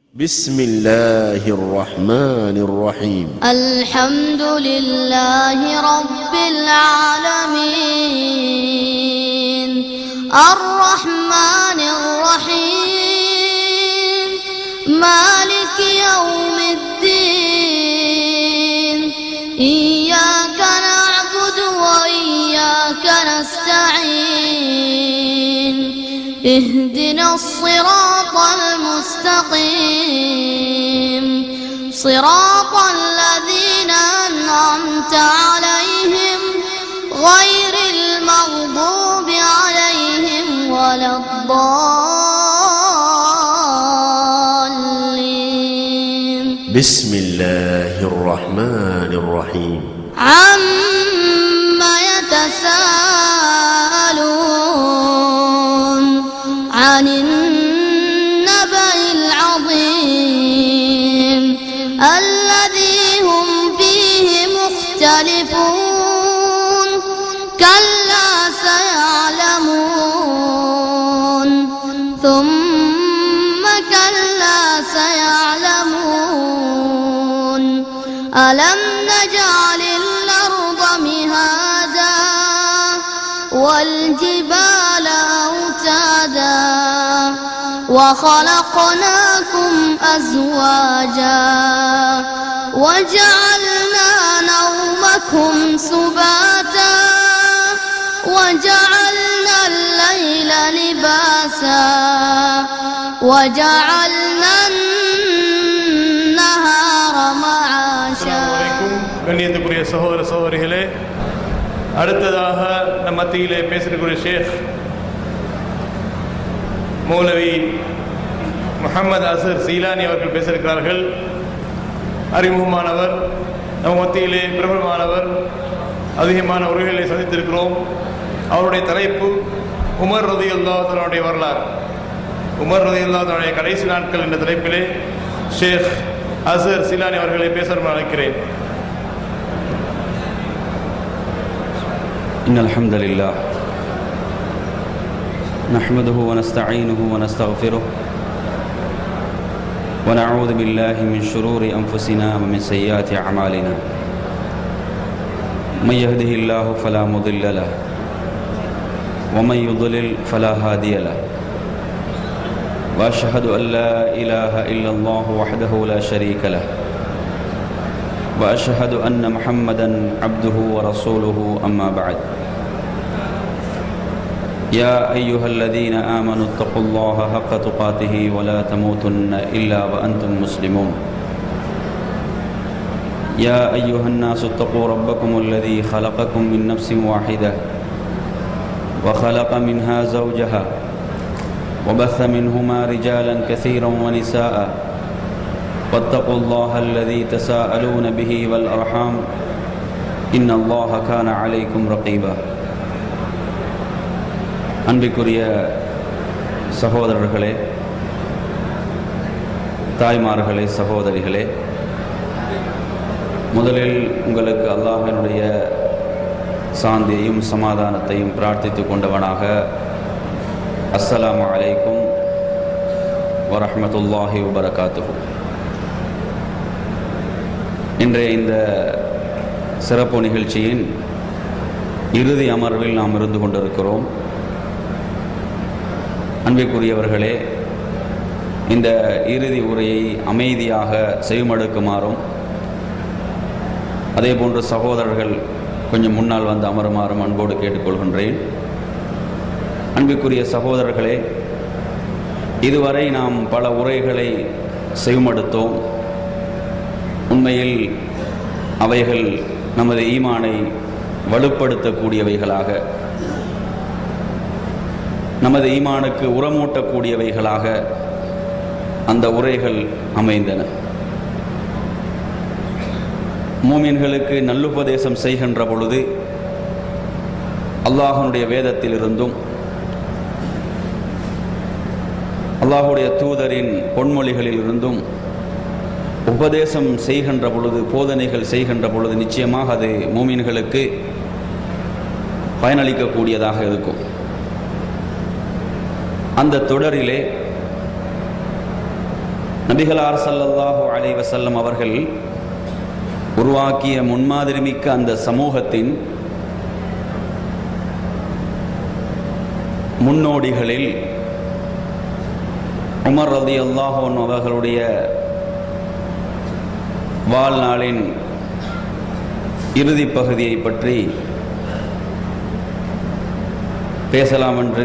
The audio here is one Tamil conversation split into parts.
بسم الله الرحمن الرحيم الحمد لله رب العالمين الرحمن الرحيم مالك يوم الدين إياك نعبد وإياك نستعين اهدنا الصراط المستقيم صراط الذين أنعمت عليهم غير المغضوب عليهم ولا الضالين بسم الله الرحمن الرحيم عم يتساءلون عن النبأ العظيم الذي هم فيه مختلفون كلا سيعلمون ثم كلا سيعلمون ألم نجعل الأرض مهادا والجبال أوتادا وخلقناكم أزواجا وجعلنا نومكم سباتا وجعلنا الليل لباسا وجعلنا النهار معاشا அஸ்ஸலாமு அலைக்கும் கண்ணியத்துக்குரிய சகோதர சகோதரிகளே அடுத்ததாக நம் மத்தியிலே பேசக்கூடிய ஷேக் மௌலவி முகமது அசர் சீலானி அவர்கள் பேசியிருக்கிறார்கள் அறிமுகமானவர் நம் மத்தியிலே பிரபலமானவர் அதிகமான உரைகளை சந்தித்திருக்கிறோம் அவருடைய தலைப்பு உமர் ரதி அல்லாஹனுடைய வரலாறு உமர் ரதி அல்லாஹனுடைய கடைசி நாட்கள் என்ற தலைப்பிலே ஷேக் அசர் சீலானி அவர்களை பேச அழைக்கிறேன் إن الحمد لله نحمده ونستعينه ونستغفره ونعوذ بالله من شرور أنفسنا ومن سيئات أعمالنا من يهده الله فلا مضل له ومن يضلل فلا هادي له وأشهد أن لا إله إلا الله وحده لا شريك له واشهد ان محمدا عبده ورسوله اما بعد يا ايها الذين امنوا اتقوا الله حق تقاته ولا تموتن الا وانتم مسلمون يا ايها الناس اتقوا ربكم الذي خلقكم من نفس واحده وخلق منها زوجها وبث منهما رجالا كثيرا ونساء واتقوا الله الذي تساءلون به والأرحام إن الله كان عليكم رقيبا அன்பிற்குரிய சகோதரர்களே தாய்மார்களே சகோதரிகளே முதலில் உங்களுக்கு அல்லாஹினுடைய சாந்தியையும் சமாதானத்தையும் பிரார்த்தித்து கொண்டவனாக அஸ்ஸலாமு அலைக்கும் வரஹ்மத்துல்லாஹி வபரகாத்துஹு இன்றைய இந்த சிறப்பு நிகழ்ச்சியின் இறுதி அமர்வில் நாம் இருந்து கொண்டிருக்கிறோம் அன்பிற்குரியவர்களே இந்த இறுதி உரையை அமைதியாக செய்மடுக்குமாறும் அதே போன்று சகோதரர்கள் கொஞ்சம் முன்னால் வந்து அமருமாறும் அன்போடு கேட்டுக்கொள்கின்றேன் அன்பிற்குரிய சகோதரர்களே இதுவரை நாம் பல உரைகளை செவிமடுத்தோம் உண்மையில் அவைகள் நமது ஈமானை வலுப்படுத்தக்கூடியவைகளாக நமது ஈமானுக்கு உரமூட்டக்கூடியவைகளாக அந்த உரைகள் அமைந்தன மூமின்களுக்கு நல்லுபதேசம் செய்கின்ற பொழுது அல்லாஹனுடைய வேதத்திலிருந்தும் அல்லாஹுடைய தூதரின் பொன்மொழிகளிலிருந்தும் உபதேசம் செய்கின்ற பொழுது போதனைகள் செய்கின்ற பொழுது நிச்சயமாக அது மூமின்களுக்கு பயனளிக்கக்கூடியதாக இருக்கும் அந்த தொடரிலே நபிகளார் ஸல்லல்லாஹு அலைஹி வஸல்லம் அவர்கள் உருவாக்கிய முன்மாதிரி மிக்க அந்த சமூகத்தின் முன்னோடிகளில் உமர் ரதி அல்லாஹோன் அவர்களுடைய வாழ்நாளின் இறுதி பகுதியை பற்றி பேசலாம் என்று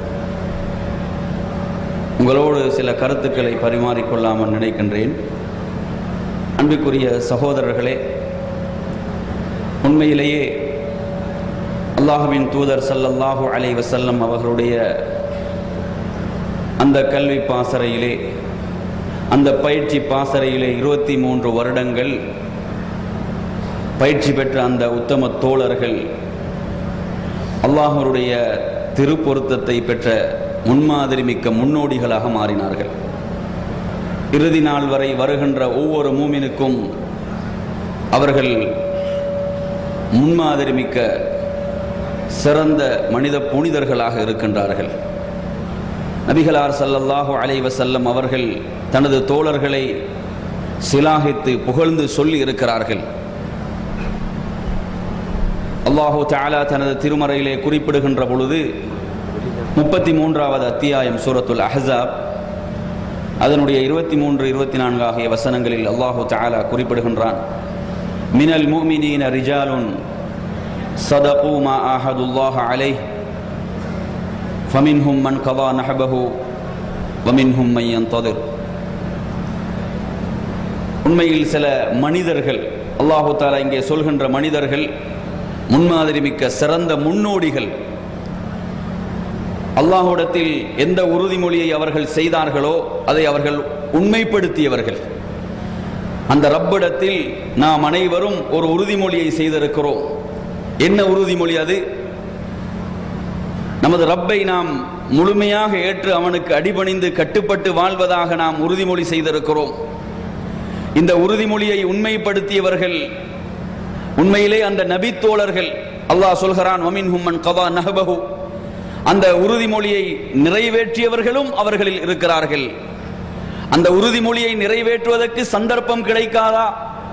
உங்களோடு சில கருத்துக்களை பரிமாறிக்கொள்ளாமல் நினைக்கின்றேன் அன்புக்குரிய சகோதரர்களே உண்மையிலேயே அல்லாஹுவின் தூதர் ஸல்லல்லாஹு அலைஹி வஸல்லம் அவர்களுடைய அந்த கல்வி பாசறையிலே அந்த பயிற்சி பாசறையிலே இருபத்தி மூன்று வருடங்கள் பயிற்சி பெற்ற அந்த உத்தம தோழர்கள் அல்லாஹருடைய திருப்பொருத்தத்தை பெற்ற முன்மாதிரி மிக்க முன்னோடிகளாக மாறினார்கள் இறுதி நாள் வரை வருகின்ற ஒவ்வொரு மூமினுக்கும் அவர்கள் முன்மாதிரி மிக்க சிறந்த மனித புனிதர்களாக இருக்கின்றார்கள் நபிகளார் ஸல்லல்லாஹு அலைஹி வஸல்லம் அவர்கள் தனது தோழர்களை சிலாகித்து புகழ்ந்து சொல்லி இருக்கிறார்கள் அல்லாஹு தஆலா தனது திருமறையிலே குறிப்பிடுகின்ற பொழுது முப்பத்தி மூன்றாவது அத்தியாயம் சூரத்துல் அஹ்ஸாப் அதனுடைய இருபத்தி மூன்று இருபத்தி நான்கு ஆகிய வசனங்களில் அல்லாஹு தஆலா குறிப்பிடுகின்றான் மினல் முஃமினீன ரிஜாலுன் சதகு மா ஆஹதுல்லாஹ அலைஹ் ஃபமின்ஹும் மன் கதா நஹபஹு வமின்ஹும் மை யந்ததிர் உண்மையில் சில மனிதர்கள் அல்லாஹு தாலா இங்கே சொல்கின்ற மனிதர்கள் முன்மாதிரி மிக்க சிறந்த முன்னோடிகள் அல்லாஹ்விடத்தில் எந்த உறுதிமொழியை அவர்கள் செய்தார்களோ அதை அவர்கள் உண்மைப்படுத்தியவர்கள் அந்த ரப்பிடத்தில் நாம் அனைவரும் ஒரு உறுதிமொழியை செய்திருக்கிறோம் என்ன உறுதிமொழி அது நமது ரப்பை நாம் முழுமையாக ஏற்று அவனுக்கு அடிபணிந்து கட்டுப்பட்டு வாழ்வதாக நாம் உறுதிமொழி செய்திருக்கிறோம் இந்த உறுதிமொழியை உண்மைப்படுத்தியவர்கள் உண்மையிலே அந்த நபித்தோழர்கள் அல்லாஹ் சொல்கிறான் வமின் ஹும்மன் கவா நஹபஹு அந்த உறுதிமொழியை நிறைவேற்றியவர்களும் அவர்களில் இருக்கிறார்கள் அந்த உறுதிமொழியை நிறைவேற்றுவதற்கு சந்தர்ப்பம் கிடைக்காதா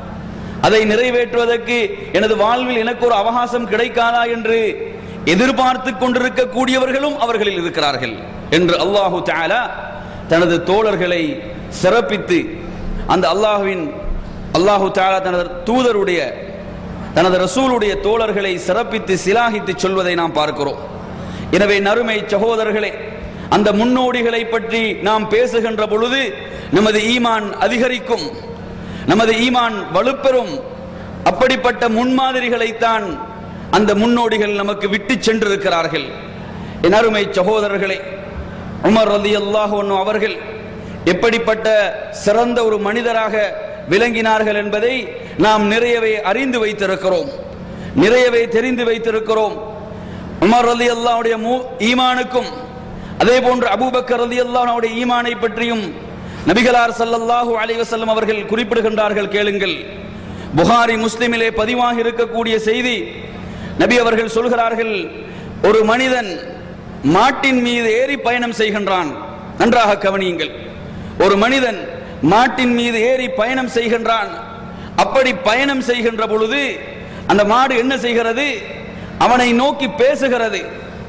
அதை நிறைவேற்றுவதற்கு எனது வாழ்வில் எனக்கு ஒரு அவகாசம் கிடைக்காதா என்று எதிர்பார்த்து கொண்டிருக்கக்கூடியவர்களும் அவர்களில் இருக்கிறார்கள் என்று அல்லாஹு தஆலா தனது தோழர்களை சிறப்பித்து அந்த அல்லாஹுவின் அல்லாஹு தஆலா தனது தூதருடைய தனது ரசூலுடைய தோழர்களை சிறப்பித்து சிலாகித்து சொல்வதை நாம் பார்க்கிறோம் எனவே நறுமை சகோதரர்களே அந்த முன்னோடிகளை பற்றி நாம் பேசுகின்ற பொழுது நமது ஈமான் அதிகரிக்கும் நமது ஈமான் வலுப்பெறும் அப்படிப்பட்ட முன்மாதிரிகளைத்தான் அந்த முன்னோடிகள் நமக்கு விட்டு சென்றிருக்கிறார்கள் என் அருமை சகோதரர்களே உமர் ரதி அவர்கள் எப்படிப்பட்ட சிறந்த ஒரு மனிதராக விளங்கினார்கள் என்பதை நாம் நிறையவே அறிந்து வைத்திருக்கிறோம் நிறையவே தெரிந்து வைத்திருக்கிறோம் உமர் ரலி அல்லாவுடைய ஈமானுக்கும் அதே போன்று அபூபக்கர் ரலி அல்லாவுடைய ஈமானை பற்றியும் நபிகளார் ஸல்லல்லாஹு அலைஹி வஸல்லம் அவர்கள் குறிப்பிடுகின்றார்கள் கேளுங்கள் புகாரி முஸ்லிமிலே பதிவாக இருக்கக்கூடிய செய்தி நபி அவர்கள் சொல்கிறார்கள் ஒரு மனிதன் மாட்டின் மீது ஏறி பயணம் செய்கின்றான் நன்றாக கவனியுங்கள் ஒரு மனிதன் மாட்டின் மீது ஏறி பயணம் செய்கின்றான் அப்படி பயணம் செய்கின்ற பொழுது அந்த மாடு என்ன செய்கிறது அவனை நோக்கி பேசுகிறது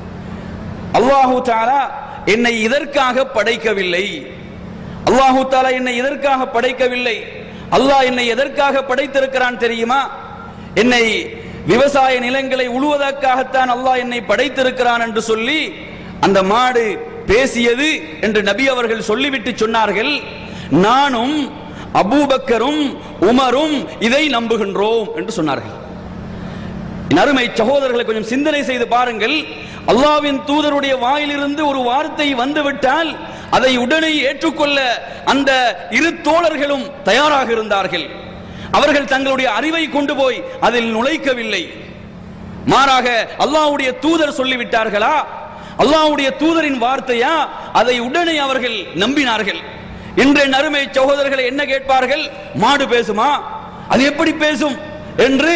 அல்லாஹு தாலா என்னை இதற்காக படைக்கவில்லை அல்லாஹு தாலா என்னை இதற்காக படைக்கவில்லை அல்லாஹ் என்னை எதற்காக படைத்திருக்கிறான் தெரியுமா என்னை விவசாய நிலங்களை உழுவதற்காகத்தான் அல்லாஹ் என்னை படைத்திருக்கிறான் என்று சொல்லி அந்த மாடு பேசியது என்று நபி அவர்கள் சொல்லிவிட்டு சொன்னார்கள் நானும் அபூபக்கரும் உமரும் இதை நம்புகின்றோம் என்று சொன்னார்கள் என் அருமை சகோதரர்களை கொஞ்சம் சிந்தனை செய்து பாருங்கள் அல்லாவின் தூதருடைய வாயிலிருந்து ஒரு வார்த்தை வந்துவிட்டால் அதை உடனே ஏற்றுக்கொள்ள அந்த இரு தோழர்களும் தயாராக இருந்தார்கள் அவர்கள் தங்களுடைய அறிவை கொண்டு போய் அதில் நுழைக்கவில்லை மாறாக அல்லாஹ்வுடைய தூதர் சொல்லிவிட்டார்களா அல்லாஹ்வுடைய தூதரின் வார்த்தையா அதை உடனே அவர்கள் நம்பினார்கள் இன்றைய நறுமை சகோதரர்களை என்ன கேட்பார்கள் மாடு பேசுமா அது எப்படி பேசும் என்று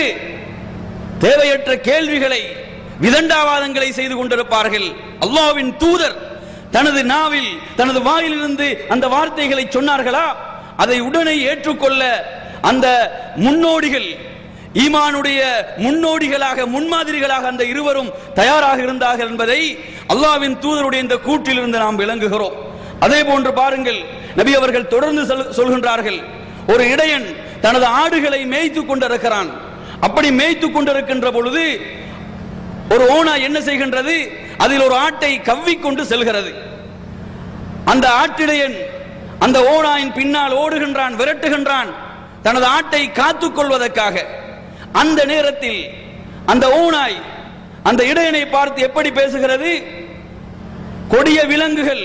தேவையற்ற கேள்விகளை விதண்டாவாதங்களை செய்து கொண்டிருப்பார்கள் அல்லாஹ்வின் தூதர் தனது நாவில் தனது வாயிலிருந்து அந்த வார்த்தைகளை சொன்னார்களா அதை உடனே ஏற்றுக்கொள்ள அந்த முன்னோடிகள் ஈமானுடைய முன்னோடிகளாக முன்மாதிரிகளாக அந்த இருவரும் தயாராக இருந்தார்கள் என்பதை அல்லாவின் தூதருடைய இந்த கூற்றிலிருந்து நாம் விளங்குகிறோம் அதே போன்று பாருங்கள் நபி அவர்கள் தொடர்ந்து சொல்- சொல்கின்றார்கள் ஒரு இடையன் தனது ஆடுகளை மேய்த்து கொண்டிருக்கிறான் அப்படி மேய்த்து கொண்டிருக்கின்ற பொழுது ஒரு ஓனா என்ன செய்கின்றது அதில் ஒரு ஆட்டை கவ்விக்கொண்டு செல்கிறது அந்த ஆட்டிடையன் அந்த ஓனாயின் பின்னால் ஓடுகின்றான் விரட்டுகின்றான் தனது ஆட்டை காத்துக் கொள்வதற்காக அந்த நேரத்தில் அந்த ஓனாய் அந்த இடையனை பார்த்து எப்படி பேசுகிறது கொடிய விலங்குகள்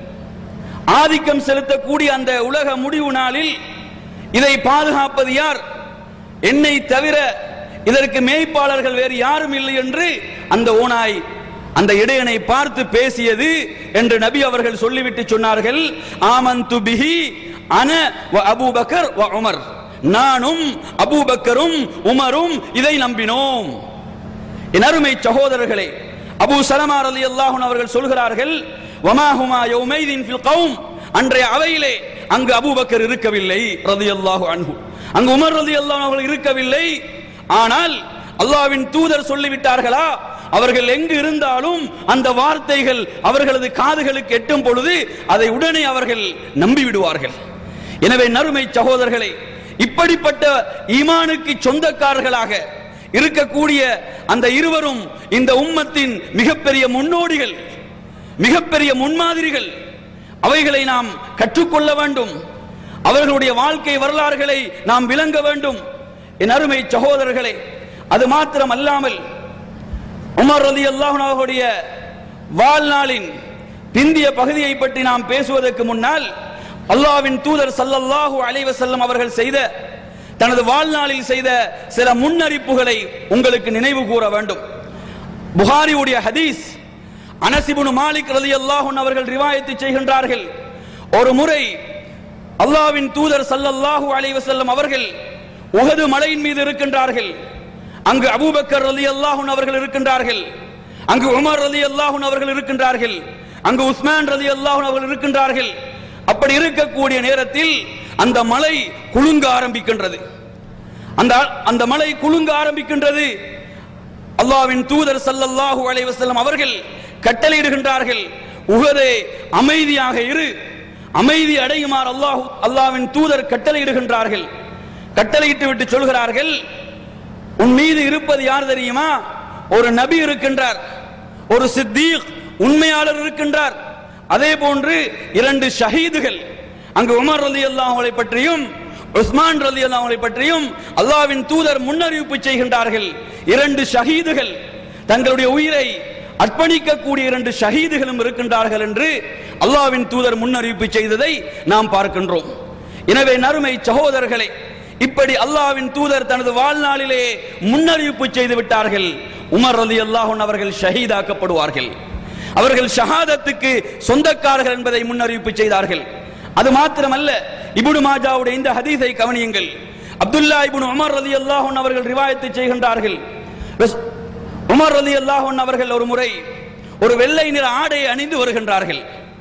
ஆதிக்கம் செலுத்தக்கூடிய அந்த உலக முடிவு நாளில் இதை பாதுகாப்பது யார் என்னை தவிர இதற்கு மேய்ப்பாளர்கள் வேறு யாரும் இல்லை என்று அந்த ஓனாய் அந்த இடையனை பார்த்து பேசியது என்று நபி அவர்கள் சொல்லிவிட்டு சொன்னார்கள் ஆமந்து பிஹி அன வ அபூபக்கர் வ உமர் நானும் அபூபக்கரும் உமரும் இதை நம்பினோம் என் அருமை சகோதரர்களே அபூ சலமா ரலியல்லாஹு அவர்கள் சொல்கிறார்கள் வமாஹுமா யௌமைதின் ஃபில் கௌம் அன்றைய அவையிலே அங்கு அபூபக்கர் இருக்கவில்லை ரலியல்லாஹு அன்ஹு அங்கு உமர் ரலியல்லாஹு அவர்கள் இருக்கவில்லை ஆனால் அல்லாஹ்வின் தூதர் சொல்லிவிட்டார்களா அவர்கள் எங்கு இருந்தாலும் அந்த வார்த்தைகள் அவர்களது காதுகளுக்கு எட்டும் பொழுது அதை உடனே அவர்கள் நம்பி விடுவார்கள் எனவே நறுமை சகோதரர்களே இப்படிப்பட்ட ஈமானுக்கு சொந்தக்காரர்களாக இருக்கக்கூடிய அந்த இருவரும் இந்த உம்மத்தின் மிகப்பெரிய முன்னோடிகள் மிகப்பெரிய முன்மாதிரிகள் அவைகளை நாம் கற்றுக்கொள்ள வேண்டும் அவர்களுடைய வாழ்க்கை வரலாறுகளை நாம் விளங்க வேண்டும் என் அருமை சகோதரர்களே அது மாத்திரம் அல்லாமல் உமர் ரதி அவர்களுடைய வாழ்நாளின் பிந்திய பகுதியை பற்றி நாம் பேசுவதற்கு முன்னால் அல்லாஹ்வின் தூதர் ஸல்லல்லாஹு அலைஹி வஸல்லம் அவர்கள் செய்த தனது வாழ்நாளில் செய்த சில முன்னறிப்புகளை உங்களுக்கு நினைவு கூற வேண்டும் புகாரியுடைய ஹதீஸ் அனசிபுனு மாலிக் ரலியல்லாஹு அன்ஹு அவர்கள் ரிவாயத்து செய்கின்றார்கள் ஒரு முறை அல்லாஹ்வின் தூதர் ஸல்லல்லாஹு அலைஹி வஸல்லம் அவர்கள் உஹது மலையின் மீது இருக்கின்றார்கள் அங்கு அபூபக்கர் ரலியல்லாஹு அன்ஹு அவர்கள் இருக்கின்றார்கள் அங்கு உமர் ரலியல்லாஹு அன்ஹு அவர்கள் இருக்கின்றார்கள் அங்கு உஸ்மான் ரலியல்லாஹு அன்ஹு அவர்கள் இருக்கின்றார்கள் அப்படி இருக்கக்கூடிய நேரத்தில் அந்த மலை குலுங்க ஆரம்பிக்கின்றது அந்த அந்த மலை குலுங்க ஆரம்பிக்கின்றது அல்லாஹ்வின் தூதர் ஸல்லல்லாஹு அலைஹி வஸல்லம் அவர்கள் கட்டளையிடுகின்றார்கள் உஹதே அமைதியாக இரு அமைதி அடையுமாறு அல்லாஹ் அல்லாஹ்வின் தூதர் கட்டளையிடுகின்றார்கள் கட்டளையிட்டு விட்டு சொல்கிறார்கள் உன் மீது இருப்பது யார் தெரியுமா ஒரு நபி இருக்கின்றார் ஒரு சித்தீக் உண்மையாளர் இருக்கின்றார் அதே போன்று இரண்டு ஷஹீதுகள் அங்கு உமர் ரலி அல்லாஹ்வை பற்றியும் உஸ்மான் ரலி அல்லாஹ்வை பற்றியும் அல்லாஹ்வின் தூதர் முன்னறிவிப்பு செய்கின்றார்கள் இரண்டு ஷஹீதுகள் தங்களுடைய உயிரை அர்ப்பணிக்கக்கூடிய இரண்டு ஷஹீதுகளும் இருக்கின்றார்கள் என்று அல்லாஹ்வின் தூதர் முன்னறிவிப்பு செய்ததை நாம் பார்க்கின்றோம் எனவே நறுமை சகோதரர்களே இப்படி அல்லாஹ்வின் தூதர் தனது வாழ்நாளிலே முன்னறிவிப்பு செய்து விட்டார்கள் உமர் ரலி அல்லாஹன் அவர்கள் ஷஹீதாக்கப்படுவார்கள் அவர்கள் ஷஹாதத்துக்கு சொந்தக்காரர்கள் என்பதை முன்னறிவிப்பு செய்தார்கள் அது மாத்திரமல்ல இப்னு மாஜாவுடைய இந்த ஹதீஸை கவனியுங்கள் அப்துல்லா இப்னு உமர் ரலி அல்லாஹன் அவர்கள் ரிவாயத்து செய்கின்றார்கள் ரஸ்- உமர் ரலி அல்லாஹன் அவர்கள் ஒரு முறை ஒரு வெள்ளை நிற ஆடையை அணிந்து வருகின்றார்கள்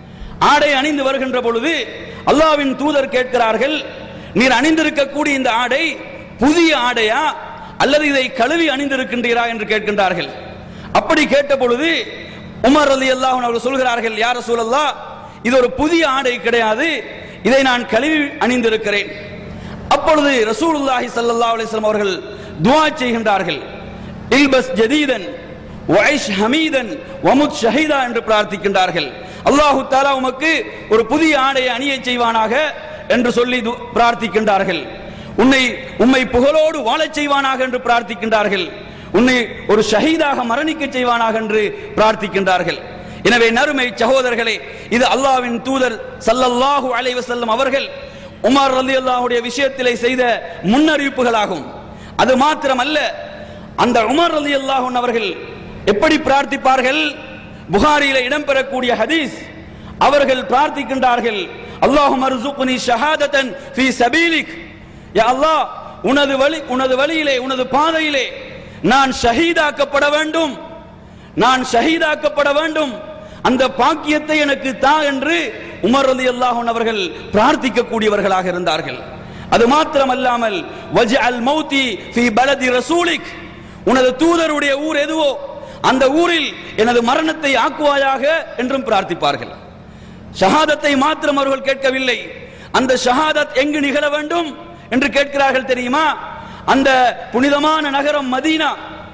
ஆடை அணிந்து வருகின்ற பொழுது அல்லாஹ்வின் தூதர் கேட்கிறார்கள் நீர் அணிந்திருக்கக்கூடிய இந்த ஆடை புதிய ஆடையா அல்லது இதை கழுவி அணிந்திருக்கின்றீரா என்று கேட்கின்றார்கள் அப்படி கேட்ட பொழுது உமர் ரலி அல்லாஹ் அவர்கள் சொல்கிறார்கள் யார சூழல்லா இது ஒரு புதிய ஆடை கிடையாது இதை நான் கழுவி அணிந்திருக்கிறேன் அப்பொழுது ரசூலுல்லாஹி ஸல்லல்லாஹு அலைஹி வஸல்லம் அவர்கள் துஆ செய்கின்றார்கள் இல்பஸ் ஜதீதன் வைஷ் ஹமீதன் வமுத் ஷஹீதா என்று பிரார்த்திக்கின்றார்கள் அல்லாஹு தாலா உமக்கு ஒரு புதிய ஆடையை அணியச் செய்வானாக என்று சொல்லி து- பிரார்த்திக்கின்றார்கள் உன்னை உம்மை புகழோடு வாழச் செய்வானாக என்று பிரார்த்திக்கின்றார்கள் உன்னை ஒரு ஷஹீதாக மரணிக்க செய்வானாக என்று பிரார்த்திக்கின்றார்கள் எனவே நறுமை சகோதரர்களே இது அல்லாஹ்வின் தூதர் ஸல்லல்லாஹு அலைஹி வஸல்லம் அவர்கள் உமர் ரலியல்லாஹுடைய விஷயத்திலே செய்த முன்னறிவிப்புகளாகும் அது மாத்திரமல்ல அந்த உமர் ரலியல்லாஹு அவர்கள் எப்படி பிரார்த்திப்பார்கள் புகாரியில இடம்பெறக்கூடிய ஹதீஸ் அவர்கள் பிரார்த்திக்கின்றார்கள் அல்லாஹும் அர்சுக்னி ஷஹாதத்தன் ஃபீ சபீலிக் யா அல்லாஹ் உனது வழி உனது வழியிலே உனது பாதையிலே நான் ஷஹீதாக்கப்பட வேண்டும் நான் ஷஹீதாக்கப்பட வேண்டும் அந்த பாக்கியத்தை எனக்கு தா என்று உமர் ரதி அல்லாஹன் அவர்கள் பிரார்த்திக்கக்கூடியவர்களாக இருந்தார்கள் அது மாத்திரமல்லாமல் வஜ்அல் மௌதி ஃபி பலதி ரசூலிக் உனது தூதருடைய ஊர் எதுவோ அந்த ஊரில் எனது மரணத்தை ஆக்குவாயாக என்றும் பிரார்த்திப்பார்கள் ஷஹாதத்தை மாத்திரம் அவர்கள் கேட்கவில்லை அந்த ஷஹாதத் எங்கு நிகழ வேண்டும் என்று கேட்கிறார்கள் தெரியுமா அந்த புனிதமான நகரம் மதீனா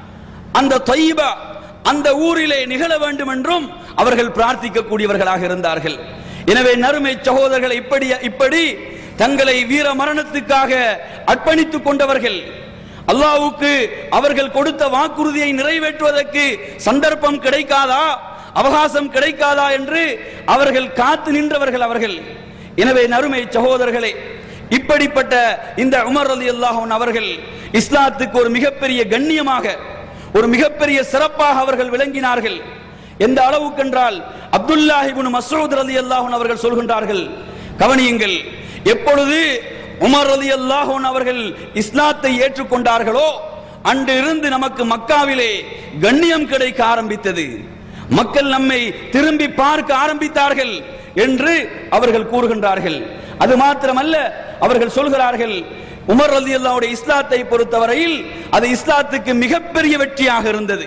அந்த தொய்பா அந்த ஊரிலே நிகழ வேண்டும் என்றும் அவர்கள் பிரார்த்திக்கக்கூடியவர்களாக இருந்தார்கள் எனவே நறுமை சகோதரர்கள் இப்படி இப்படி தங்களை வீர மரணத்துக்காக அர்ப்பணித்துக் கொண்டவர்கள் அல்லாஹ்வுக்கு அவர்கள் கொடுத்த வாக்குறுதியை நிறைவேற்றுவதற்கு சந்தர்ப்பம் கிடைக்காதா அவகாசம் கிடைக்காதா என்று அவர்கள் காத்து நின்றவர்கள் அவர்கள் எனவே நறுமை சகோதரர்களே இப்படிப்பட்ட இந்த உமர் ரலி அல்லாஹன் அவர்கள் இஸ்லாத்துக்கு ஒரு மிகப்பெரிய கண்ணியமாக ஒரு மிகப்பெரிய சிறப்பாக அவர்கள் விளங்கினார்கள் எந்த அளவுக்கென்றால் அப்துல்லாஹிபின் மசூத் ரலி அல்லாஹன் அவர்கள் சொல்கின்றார்கள் கவனியுங்கள் எப்பொழுது உமர் ரலி அல்லாஹன் அவர்கள் இஸ்லாத்தை ஏற்றுக்கொண்டார்களோ அன்றிருந்து நமக்கு மக்காவிலே கண்ணியம் கிடைக்க ஆரம்பித்தது மக்கள் நம்மை திரும்பி பார்க்க ஆரம்பித்தார்கள் என்று அவர்கள் கூறுகின்றார்கள் அது மாத்திரமல்ல அவர்கள் சொல்கிறார்கள் உமர் ரலி அல்லாவுடைய இஸ்லாத்தை பொறுத்தவரையில் அது இஸ்லாத்துக்கு மிகப்பெரிய வெற்றியாக இருந்தது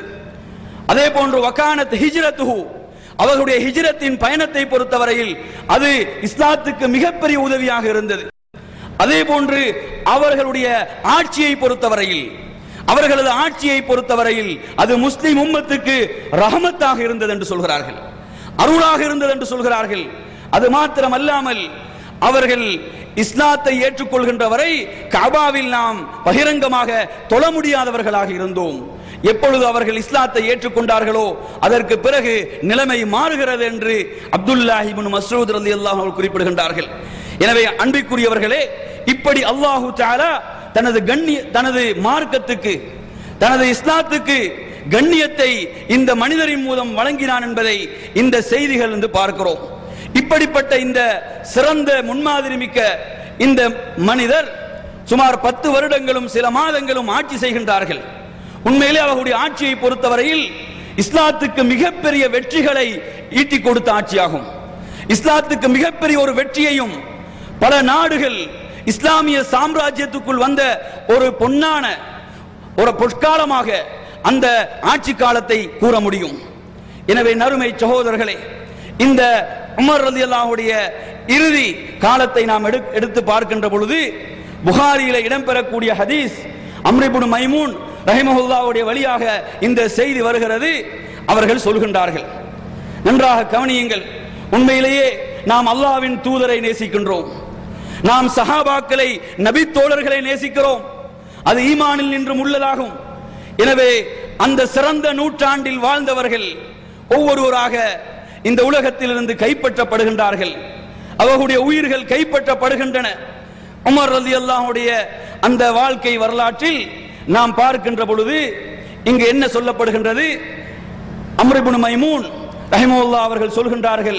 அதே போன்று வக்கானத் ஹிஜ்ரத்துஹு அவர்களுடைய ஹிஜ்ரத்தின் பயணத்தை பொறுத்தவரையில் அது இஸ்லாத்துக்கு மிகப்பெரிய உதவியாக இருந்தது அதே போன்று அவர்களுடைய ஆட்சியை பொறுத்தவரையில் அவர்களது ஆட்சியை பொறுத்தவரையில் அது முஸ்லிம் உம்மத்துக்கு ரஹமத்தாக இருந்தது என்று சொல்கிறார்கள் அருளாக இருந்தது என்று சொல்கிறார்கள் அது மாத்திரம் அல்லாமல் அவர்கள் இஸ்லாத்தை ஏற்றுக்கொள்கின்ற வரை கபாவில் நாம் பகிரங்கமாக தொழ முடியாதவர்களாக இருந்தோம் எப்பொழுது அவர்கள் இஸ்லாத்தை ஏற்றுக்கொண்டார்களோ அதற்கு பிறகு நிலைமை மாறுகிறது என்று அப்துல்லாஹிபின் மசூத் ரலி அல்லாஹ் குறிப்பிடுகின்றார்கள் எனவே அன்பிற்குரியவர்களே இப்படி அல்லாஹு தாலா தனது கண்ணிய தனது மார்க்கத்துக்கு தனது இஸ்லாத்துக்கு கண்ணியத்தை இந்த மனிதரின் மூலம் வழங்கினான் என்பதை இந்த செய்திகள் என்று பார்க்கிறோம் இப்படிப்பட்ட இந்த சிறந்த முன்மாதிரி மிக்க இந்த மனிதர் சுமார் பத்து வருடங்களும் சில மாதங்களும் ஆட்சி செய்கின்றார்கள் உண்மையிலே அவர்களுடைய ஆட்சியை பொறுத்தவரையில் இஸ்லாத்துக்கு மிகப்பெரிய வெற்றிகளை ஈட்டிக் கொடுத்த ஆட்சியாகும் இஸ்லாத்துக்கு மிகப்பெரிய ஒரு வெற்றியையும் பல நாடுகள் இஸ்லாமிய சாம்ராஜ்யத்துக்குள் வந்த ஒரு பொன்னான ஒரு பொற்காலமாக அந்த ஆட்சி காலத்தை கூற முடியும் எனவே நறுமை சகோதரர்களே இந்த உமர் ரலி அல்லாஹுடைய இறுதி காலத்தை நாம் எடு- எடுத்து பார்க்கின்ற பொழுது புகாரியில இடம்பெறக்கூடிய ஹதீஸ் அம்ரிபுன் மைமூன் ரஹிமஹுல்லாவுடைய வழியாக இந்த செய்தி வருகிறது அவர்கள் சொல்கின்றார்கள் நன்றாக கவனியுங்கள் உண்மையிலேயே நாம் அல்லாஹ்வின் தூதரை நேசிக்கின்றோம் நாம் சஹாபாக்களை நபி தோழர்களை நேசிக்கிறோம் அது ஈமானில் நின்றும் உள்ளதாகும் எனவே அந்த சிறந்த நூற்றாண்டில் வாழ்ந்தவர்கள் ஒவ்வொருவராக இந்த உலகத்திலிருந்து கைப்பற்றப்படுகின்றார்கள் அவர்களுடைய உயிர்கள் கைப்பற்றப்படுகின்றன உமர் ரலி அல்லாஹுடைய அந்த வாழ்க்கை வரலாற்றில் நாம் பார்க்கின்ற பொழுது இங்கு என்ன சொல்லப்படுகின்றது அம்ரிபுன் மைமூன் ரஹிமுல்லா அவர்கள் சொல்கின்றார்கள்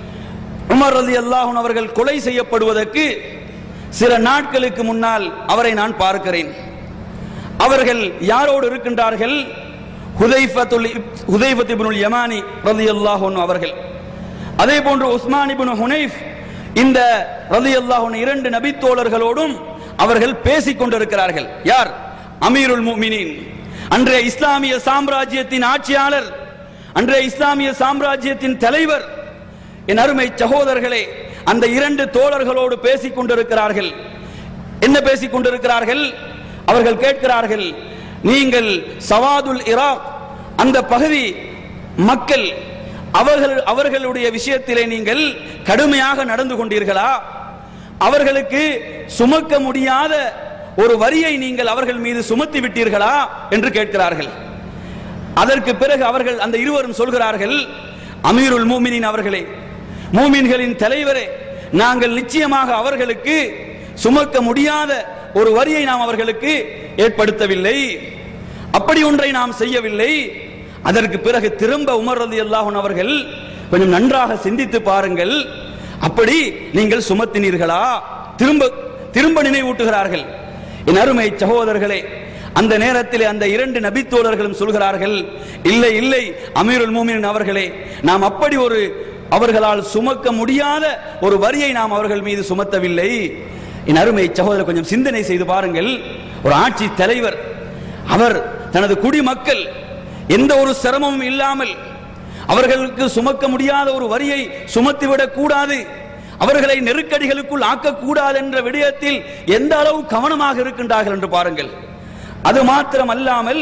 உமர் ரலி அல்லாஹுன் அவர்கள் கொலை செய்யப்படுவதற்கு சில நாட்களுக்கு முன்னால் அவரை நான் பார்க்கிறேன் அவர்கள் யாரோடு இருக்கின்றார்கள் ஹுதைஃபத்துல் ஹுதைஃபத் இப்னுல் யமானி ரலியல்லாஹு அன்ஹு அவர்கள் அதே போன்று உஸ்மான் இப்னு ஹுனைஃப் இந்த ரலியல்லாஹு அன்ஹு இரண்டு நபித்தோழர்களோடும் அவர்கள் பேசிக் கொண்டிருக்கிறார்கள் யார் அமீருல் முஃமினீன் அன்றைய இஸ்லாமிய சாம்ராஜ்யத்தின் ஆட்சியாளர் அன்றைய இஸ்லாமிய சாம்ராஜ்யத்தின் தலைவர் என் அருமை சகோதரர்களே அந்த இரண்டு தோழர்களோடு பேசிக் கொண்டிருக்கிறார்கள் என்ன பேசிக் கொண்டிருக்கிறார்கள் அவர்கள் கேட்கிறார்கள் நீங்கள் சவாதுல் இராக் அந்த பகுதி மக்கள் அவர்கள் அவர்களுடைய விஷயத்திலே நீங்கள் கடுமையாக நடந்து கொண்டீர்களா அவர்களுக்கு சுமக்க முடியாத ஒரு வரியை நீங்கள் அவர்கள் மீது சுமத்தி விட்டீர்களா என்று கேட்கிறார்கள் அதற்கு பிறகு அவர்கள் அந்த இருவரும் சொல்கிறார்கள் அமீருல் மூமினின் அவர்களே மூமின்களின் தலைவரே நாங்கள் நிச்சயமாக அவர்களுக்கு சுமக்க முடியாத ஒரு வரியை நாம் அவர்களுக்கு ஏற்படுத்தவில்லை அப்படி ஒன்றை நாம் செய்யவில்லை அதற்கு பிறகு திரும்ப உமர் ரதி அல்லாஹன் அவர்கள் கொஞ்சம் நன்றாக சிந்தித்து பாருங்கள் அப்படி நீங்கள் சுமத்தினீர்களா திரும்ப திரும்ப நினைவூட்டுகிறார்கள் என் அருமை சகோதரர்களே அந்த நேரத்தில் அந்த இரண்டு நபித்தோழர்களும் சொல்கிறார்கள் இல்லை இல்லை அமீருல் மூமின் அவர்களே நாம் அப்படி ஒரு அவர்களால் சுமக்க முடியாத ஒரு வரியை நாம் அவர்கள் மீது சுமத்தவில்லை என் அருமை சகோதரர் கொஞ்சம் சிந்தனை செய்து பாருங்கள் ஒரு ஆட்சி தலைவர் அவர் தனது குடிமக்கள் எந்த ஒரு சிரமமும் இல்லாமல் அவர்களுக்கு சுமக்க முடியாத ஒரு வரியை சுமத்திவிடக் கூடாது அவர்களை நெருக்கடிகளுக்குள் ஆக்கக்கூடாது என்ற விடயத்தில் எந்த அளவு கவனமாக இருக்கின்றார்கள் என்று பாருங்கள் அது மாத்திரம் அல்லாமல்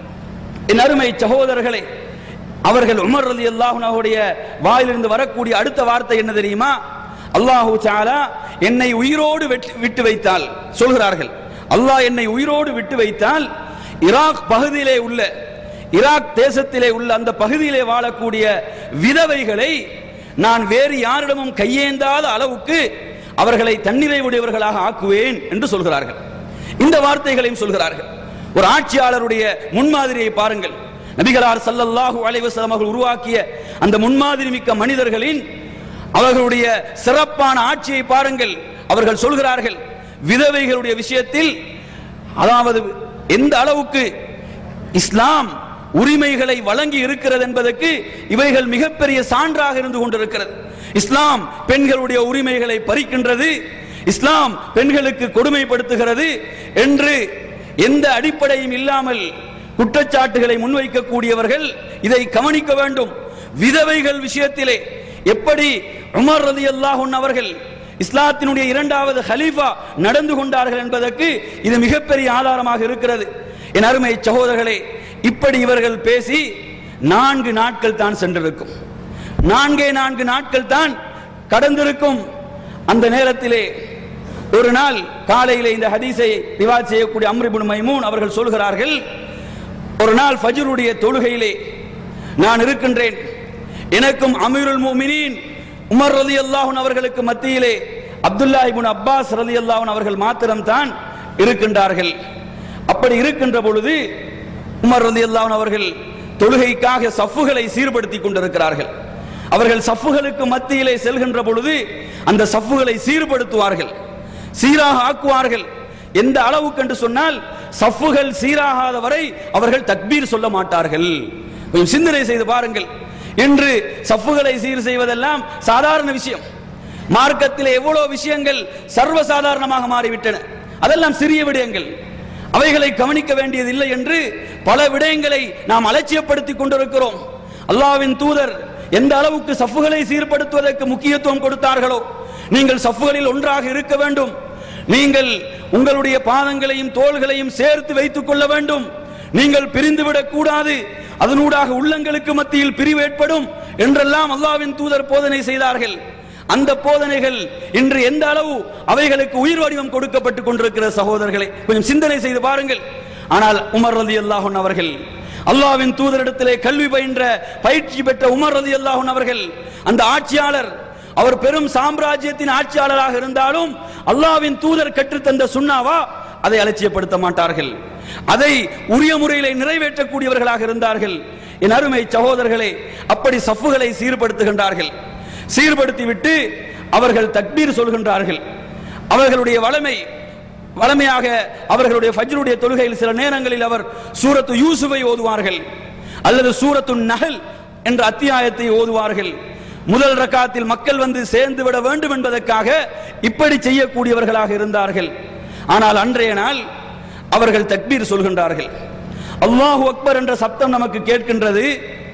என் அருமை சகோதரர்களே அவர்கள் உமர் ரலி அல்லாஹுடைய வாயிலிருந்து வரக்கூடிய அடுத்த வார்த்தை என்ன தெரியுமா அல்லாஹு சாலா என்னை உயிரோடு வெட்டு- விட்டு வைத்தால் சொல்கிறார்கள் அல்லாஹ் என்னை உயிரோடு விட்டு வைத்தால் ஈராக் பகுதியிலே உள்ள ஈராக் தேசத்திலே உள்ள அந்த பகுதியிலே வாழக்கூடிய விதவைகளை நான் வேறு யாரிடமும் கையேந்தாத அளவுக்கு அவர்களை தன்னிறைவுடையவர்களாக ஆக்குவேன் என்று சொல்கிறார்கள் இந்த வார்த்தைகளையும் சொல்கிறார்கள் ஒரு ஆட்சியாளருடைய முன்மாதிரியை பாருங்கள் நபிகளார் ஸல்லல்லாஹு அலைஹி வஸல்லம் அவர்கள் உருவாக்கிய அந்த முன்மாதிரி மிக்க மனிதர்களின் அவர்களுடைய சிறப்பான ஆட்சியை பாருங்கள் அவர்கள் சொல்கிறார்கள் விதவைகளுடைய விஷயத்தில் அதாவது எந்த அளவுக்கு இஸ்லாம் உரிமைகளை வழங்கி இருக்கிறது என்பதற்கு இவைகள் மிகப்பெரிய சான்றாக இருந்து கொண்டிருக்கிறது இஸ்லாம் பெண்களுடைய உரிமைகளை பறிக்கின்றது இஸ்லாம் பெண்களுக்கு கொடுமைப்படுத்துகிறது என்று எந்த அடிப்படையும் இல்லாமல் குற்றச்சாட்டுகளை முன்வைக்கக்கூடியவர்கள் இதை கவனிக்க வேண்டும் விதவைகள் விஷயத்திலே எப்படி உமர் ரலியல்லாஹு அவர்கள் இஸ்லாத்தினுடைய இரண்டாவது ஹலீஃபா நடந்து கொண்டார்கள் என்பதற்கு இது மிகப்பெரிய ஆதாரமாக இருக்கிறது என் அருமை சகோதரர்களே இப்படி இவர்கள் பேசி நான்கு நாட்கள் தான் சென்றிருக்கும் நான்கே நான்கு நாட்கள் தான் கடந்திருக்கும் அந்த நேரத்திலே ஒரு நாள் காலையிலே இந்த ஹதீஸை ரிவாஜ் செய்யக்கூடிய அம்ரிபுன் மைமூன் அவர்கள் சொல்கிறார்கள் ஒரு நாள் ஃபஜ்ருடைய தொழுகையிலே நான் இருக்கின்றேன் எனக்கும் அமீருல் மூமினீன் உமர் ரலி அவர்களுக்கு மத்தியிலே அப்துல்லா இப்னு அப்பாஸ் ரலி அவர்கள் மாத்திரம்தான் இருக்கின்றார்கள் அப்படி இருக்கின்ற பொழுது உமர் ரலி அவர்கள் தொழுகைக்காக சஃப்புகளை சீர்படுத்திக் கொண்டிருக்கிறார்கள் அவர்கள் சஃப்புகளுக்கு மத்தியிலே செல்கின்ற பொழுது அந்த சஃப்புகளை சீர்படுத்துவார்கள் சீராக ஆக்குவார்கள் எந்த அளவுக்கு என்று சொன்னால் சஃப்புகள் சீராகாத வரை அவர்கள் தக்பீர் சொல்ல மாட்டார்கள் கொஞ்சம் சிந்தனை செய்து பாருங்கள் இன்று சஃப்புகளை சீர் செய்வதெல்லாம் சாதாரண விஷயம் மார்க்கத்தில் எவ்வளவு விஷயங்கள் சர்வசாதாரணமாக மாறிவிட்டன அதெல்லாம் சிறிய விடயங்கள் அவைகளை கவனிக்க வேண்டியதில்லை என்று பல விடயங்களை நாம் அலட்சியப்படுத்திக் கொண்டிருக்கிறோம் அல்லாவின் தூதர் எந்த அளவுக்கு சஃப்புகளை சீர்படுத்துவதற்கு முக்கியத்துவம் கொடுத்தார்களோ நீங்கள் சஃப்புகளில் ஒன்றாக இருக்க வேண்டும் நீங்கள் உங்களுடைய பாதங்களையும் தோள்களையும் சேர்த்து வைத்துக் கொள்ள வேண்டும் நீங்கள் பிரிந்துவிடக் கூடாது அதனூடாக உள்ளங்களுக்கு மத்தியில் பிரிவு ஏற்படும் என்றெல்லாம் அல்லாவின் தூதர் போதனை செய்தார்கள் அந்த போதனைகள் இன்று எந்த அளவு அவைகளுக்கு உயிர் வடிவம் கொடுக்கப்பட்டுக் கொண்டிருக்கிற சகோதரர்களை கொஞ்சம் சிந்தனை செய்து பாருங்கள் ஆனால் உமர் ரதி அல்லாஹன் அவர்கள் அல்லாவின் தூதரிடத்திலே கல்வி பயின்ற பயிற்சி பெற்ற உமர் ரதி அல்லாஹன் அவர்கள் அந்த ஆட்சியாளர் அவர் பெரும் சாம்ராஜ்யத்தின் ஆட்சியாளராக இருந்தாலும் அல்லாவின் தூதர் கற்றுத்தந்த சுண்ணாவா அதை அலட்சியப்படுத்த மாட்டார்கள் அதை உரிய முறையிலே நிறைவேற்றக்கூடியவர்களாக இருந்தார்கள் என் அருமை சகோதரர்களே அப்படி சஃப்புகளை சீர்படுத்துகின்றார்கள் சீர்படுத்தி விட்டு அவர்கள் தக்பீர் சொல்கின்றார்கள் அவர்களுடைய வளமை வளமையாக அவர்களுடைய ஃபஜ்ருடைய தொழுகையில் சில நேரங்களில் அவர் சூரத்து யூசுஃபை ஓதுவார்கள் அல்லது சூரத்து நகல் என்ற அத்தியாயத்தை ஓதுவார்கள் முதல் ரக்காத்தில் மக்கள் வந்து சேர்ந்து விட வேண்டும் என்பதற்காக இப்படி செய்யக்கூடியவர்களாக இருந்தார்கள் ஆனால் அன்றைய நாள் அவர்கள் தக்பீர் சொல்கின்றார்கள் அல்லாஹு அக்பர் என்ற சப்தம் நமக்கு கேட்கின்றது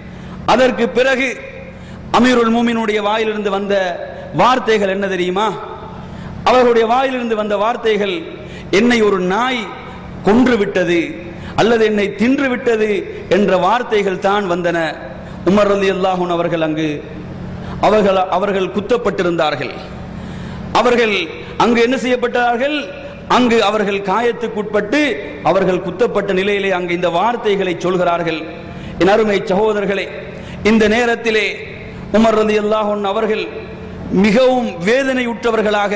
அதற்கு பிறகு அமீருல் மூமினுடைய வாயிலிருந்து வந்த வார்த்தைகள் என்ன தெரியுமா அவர்களுடைய வாயிலிருந்து வந்த வார்த்தைகள் என்னை ஒரு நாய் கொன்று விட்டது அல்லது என்னை தின்று விட்டது என்ற வார்த்தைகள் தான் வந்தன உமர் ரலி அல்லாஹூன் அவர்கள் அங்கு அவர்கள் அவர்கள் குத்தப்பட்டிருந்தார்கள் அவர்கள் அங்கு என்ன செய்யப்பட்டார்கள் அங்கு அவர்கள் காயத்துக்குட்பட்டு அவர்கள் குத்தப்பட்ட நிலையிலே அங்கு இந்த வார்த்தைகளை சொல்கிறார்கள் என் அருமை சகோதரர்களே இந்த நேரத்திலே உமர் ரலி அல்லாஹன் அவர்கள் மிகவும் வேதனையுற்றவர்களாக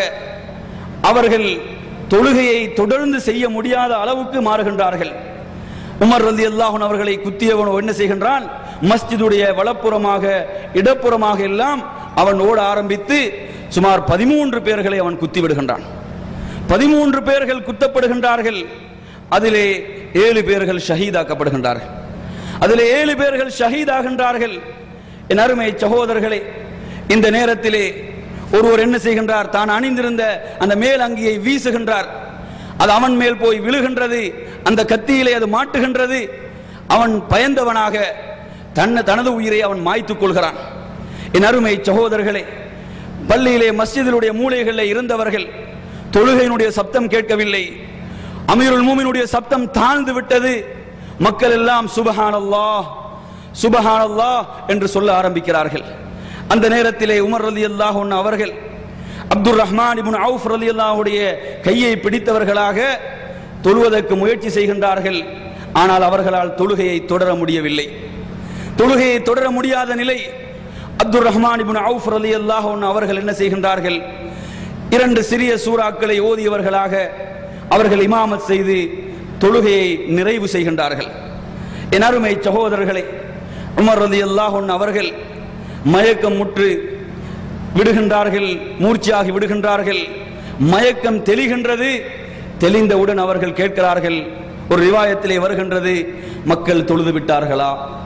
அவர்கள் தொழுகையை தொடர்ந்து செய்ய முடியாத அளவுக்கு மாறுகின்றார்கள் உமர் ரலி அல்லாஹன் அவர்களை குத்தியவன் என்ன செய்கின்றான் மஸ்ஜிதுடைய வலப்புறமாக இடப்புறமாக எல்லாம் அவன் ஓட ஆரம்பித்து சுமார் பதிமூன்று பேர்களை அவன் குத்தி விடுகின்றான் பதிமூன்று பேர்கள் குத்தப்படுகின்றார்கள் அதிலே ஏழு பேர்கள் ஷஹீதாக்கப்படுகின்றார்கள் அதில் ஏழு பேர்கள் ஷஹீதாகின்றார்கள் என் அருமை சகோதரர்களே இந்த நேரத்திலே ஒருவர் என்ன செய்கின்றார் தான் அணிந்திருந்த அந்த மேல் அங்கியை வீசுகின்றார் அது அவன் மேல் போய் விழுகின்றது அந்த கத்தியிலே அது மாட்டுகின்றது அவன் பயந்தவனாக தன்னை தனது உயிரை அவன் மாய்த்துக் கொள்கிறான் என் அருமை சகோதரர்களே பள்ளியிலே மஸ்ஜிதிலுடைய மூலைகளில் இருந்தவர்கள் தொழுகையினுடைய சப்தம் கேட்கவில்லை அமீருல் மூமினுடைய சப்தம் தாழ்ந்து விட்டது மக்கள் எல்லாம் சுபஹானல்லாஹ் சுபஹானல்லாஹ் என்று சொல்ல ஆரம்பிக்கிறார்கள் அந்த நேரத்திலே உமர் ரலி அல்லாஹ் அவர்கள் அப்துல் ரஹ்மான் இப்னு அவுஃப் ரலி அல்லாஹுடைய கையை பிடித்தவர்களாக தொழுவதற்கு முயற்சி செய்கின்றார்கள் ஆனால் அவர்களால் தொழுகையை தொடர முடியவில்லை தொழுகையை தொடர முடியாத நிலை அப்துல் ரஹ்மான் இப்னு அவுஃப் ரலி அல்லாஹ் அவர்கள் என்ன செய்கின்றார்கள் இரண்டு சிறிய சூறாக்களை ஓதியவர்களாக அவர்கள் இமாமத் செய்து தொழுகையை நிறைவு செய்கின்றார்கள் என் அருமை சகோதரர்களே உமர் ரலி அல்லாஹ் அவர்கள் மயக்கம் முற்று விடுகின்றார்கள் மூர்ச்சியாகி விடுகின்றார்கள் மயக்கம் தெளிகின்றது தெளிந்தவுடன் அவர்கள் கேட்கிறார்கள் ஒரு ரிவாயத்திலே வருகின்றது மக்கள் தொழுது விட்டார்களா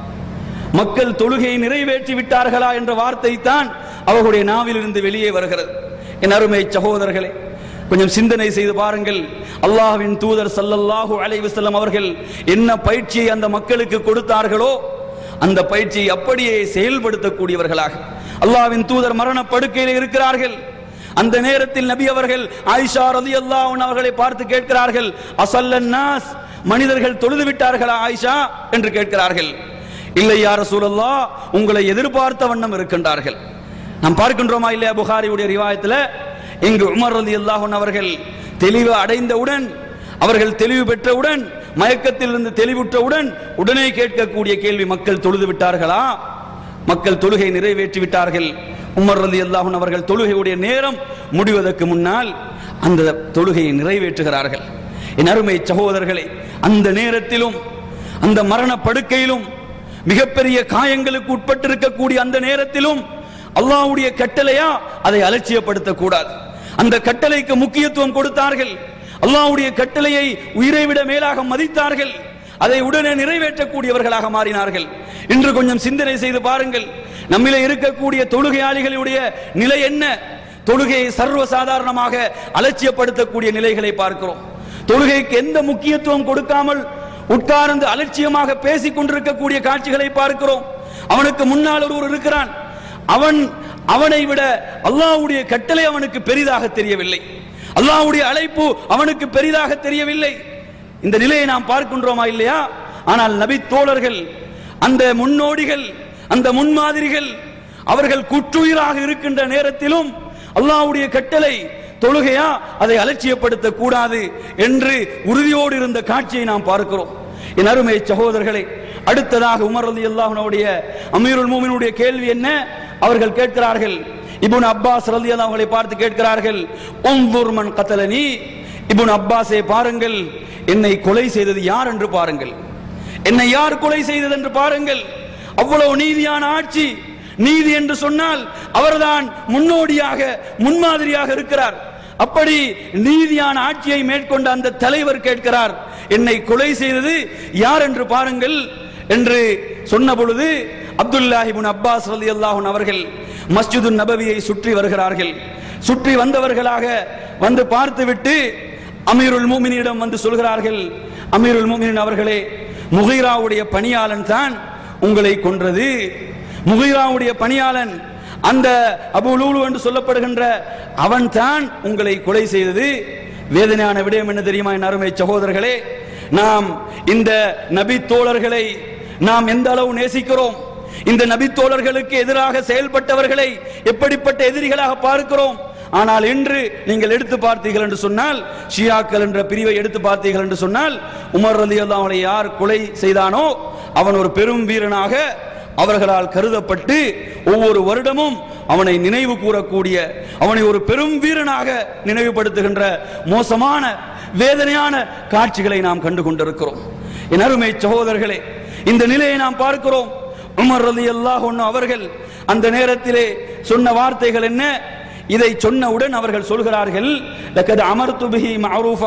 மக்கள் தொழுகையை நிறைவேற்றி விட்டார்களா என்ற வார்த்தை தான் அவர்களுடைய நாவிலிருந்து வெளியே வருகிறது என் அருமை சகோதரர்களே கொஞ்சம் சிந்தனை செய்து பாருங்கள் அல்லாஹ்வின் தூதர் ஸல்லல்லாஹு அலைஹி வஸல்லம் அவர்கள் என்ன பயிற்சியை அந்த மக்களுக்கு கொடுத்தார்களோ அந்த பயிற்சியை அப்படியே செயல்படுத்தக்கூடியவர்களாக அல்லாஹ்வின் தூதர் மரண படுக்கையில் இருக்கிறார்கள் அந்த நேரத்தில் நபி அவர்கள் ஆயிஷா ரலியல்லாஹு அன்ஹா அவர்களை பார்த்து கேட்கிறார்கள் அசல்லன் நாஸ் மனிதர்கள் தொழுது விட்டார்களா ஆயிஷா என்று கேட்கிறார்கள் இல்லை யார் ரசூலல்லா உங்களை எதிர்பார்த்த வண்ணம் இருக்கின்றார்கள் நாம் பார்க்கின்றோமா இல்லையா புகாரியுடைய ரிவாயத்தில் இங்கு உமர் ரலியல்லாஹு அன்ஹு அவர்கள் தெளிவு அடைந்தவுடன் அவர்கள் தெளிவு பெற்றவுடன் மயக்கத்தில் இருந்து தெளிவுற்றவுடன் உடனே கேட்கக்கூடிய கேள்வி மக்கள் தொழுது விட்டார்களா மக்கள் தொழுகை நிறைவேற்றி விட்டார்கள் உமர் ரலி அல்லாஹன் அவர்கள் தொழுகையுடைய நேரம் முடிவதற்கு முன்னால் அந்த தொழுகையை நிறைவேற்றுகிறார்கள் என் அருமை சகோதரர்களே அந்த நேரத்திலும் அந்த மரண படுக்கையிலும் மிகப்பெரிய காயங்களுக்கு உட்பட்டிருக்கக்கூடிய அந்த நேரத்திலும் அல்லாஹ்வுடைய கட்டளையா அதை அலட்சியப்படுத்த கூடாது அந்த கட்டளைக்கு முக்கியத்துவம் கொடுத்தார்கள் அல்லாஹ்வுடைய கட்டளையை உயிரை விட மேலாக மதித்தார்கள் அதை உடனே நிறைவேற்றக்கூடியவர்களாக மாறினார்கள் இன்று கொஞ்சம் சிந்தனை செய்து பாருங்கள் நம்மிலே இருக்கக்கூடிய தொழுகையாளிகளுடைய நிலை என்ன தொழுகையை சர்வ சாதாரணமாக அலட்சியப்படுத்தக்கூடிய நிலைகளை பார்க்கிறோம் தொழுகைக்கு எந்த முக்கியத்துவம் கொடுக்காமல் உட்கார்ந்து அலட்சியமாக பேசிக் கொண்டிருக்கக்கூடிய காட்சிகளை பார்க்கிறோம் அவனுக்கு முன்னால் ஒருவர் இருக்கிறான் அவன் அவனை விட அல்லாஹ்வுடைய கட்டளை அவனுக்கு பெரிதாக தெரியவில்லை அல்லாஹ்வுடைய அழைப்பு அவனுக்கு பெரிதாக தெரியவில்லை இந்த நிலையை நாம் பார்க்கின்றோமா இல்லையா ஆனால் நபி தோழர்கள் அந்த முன்னோடிகள் அந்த முன்மாதிரிகள் அவர்கள் குற்றுயிராக இருக்கின்ற நேரத்திலும் அல்லாஹ்வுடைய கட்டளை தொழுகையா அதை அலட்சியப்படுத்த கூடாது என்று உறுதியோடு இருந்த காட்சியை நாம் பார்க்கிறோம் என் அருமை சகோதரர்களே அடுத்ததாக உமர் ரலி அல்லாஹனுடைய அமீருல் மூமினுடைய கேள்வி என்ன அவர்கள் கேட்கிறார்கள் இப்னு அப்பாஸ் ரலி அவர்களை பார்த்து கேட்கிறார்கள் உன்துர் மன் கத்தலனி இப்னு அப்பாஸை பாருங்கள் என்னை கொலை செய்தது யார் என்று பாருங்கள் என்னை யார் கொலை செய்தது என்று பாருங்கள் அவ்வளவு நீதியான ஆட்சி நீதி என்று சொன்னால் அவர்தான் முன்னோடியாக முன்மாதிரியாக இருக்கிறார் அப்படி நீதியான ஆட்சியை மேற்கொண்ட அந்த தலைவர் கேட்கிறார் என்னை கொலை செய்தது யார் என்று பாருங்கள் என்று சொன்ன பொழுது அப்துல்லாஹிபின் அப்பாஸ் ரலி அல்லாஹன் அவர்கள் மஸ்ஜிது நபவியை சுற்றி வருகிறார்கள் சுற்றி வந்தவர்களாக வந்து பார்த்துவிட்டு அமீருல் மூமினிடம் வந்து சொல்கிறார்கள் அமீருல் மூமினின் அவர்களே முகைராவுடைய பணியாளன் தான் உங்களை கொன்றது முகைராவுடைய பணியாளன் அந்த அபுலூலு என்று சொல்லப்படுகின்ற அவன் தான் உங்களை கொலை செய்தது வேதனையான விடயம் என்ன தெரியுமா என் அருமை சகோதரர்களே நாம் இந்த நபி தோழர்களை நாம் எந்த அளவு நேசிக்கிறோம் இந்த நபி தோழர்களுக்கு எதிராக செயல்பட்டவர்களை எப்படிப்பட்ட எதிரிகளாக பார்க்கிறோம் ஆனால் இன்று நீங்கள் எடுத்து பார்த்தீர்கள் என்று சொன்னால் ஷியாக்கள் என்ற பிரிவை எடுத்து பார்த்தீர்கள் என்று சொன்னால் உமர் ரலி அவனை யார் கொலை செய்தானோ அவன் ஒரு பெரும் வீரனாக அவர்களால் கருதப்பட்டு ஒவ்வொரு வருடமும் அவனை நினைவு கூறக்கூடிய அவனை ஒரு பெரும் வீரனாக நினைவுபடுத்துகின்ற மோசமான வேதனையான காட்சிகளை நாம் கண்டு கொண்டிருக்கிறோம் என் அருமை சகோதரர்களே இந்த நிலையை நாம் பார்க்கிறோம் உமர் ரலி அல்லாஹ் அவர்கள் அந்த நேரத்திலே சொன்ன வார்த்தைகள் என்ன இதை சொன்னவுடன் அவர்கள் சொல்கிறார்கள் லக்கது அமர்த்து பிஹி மஅரூஃபா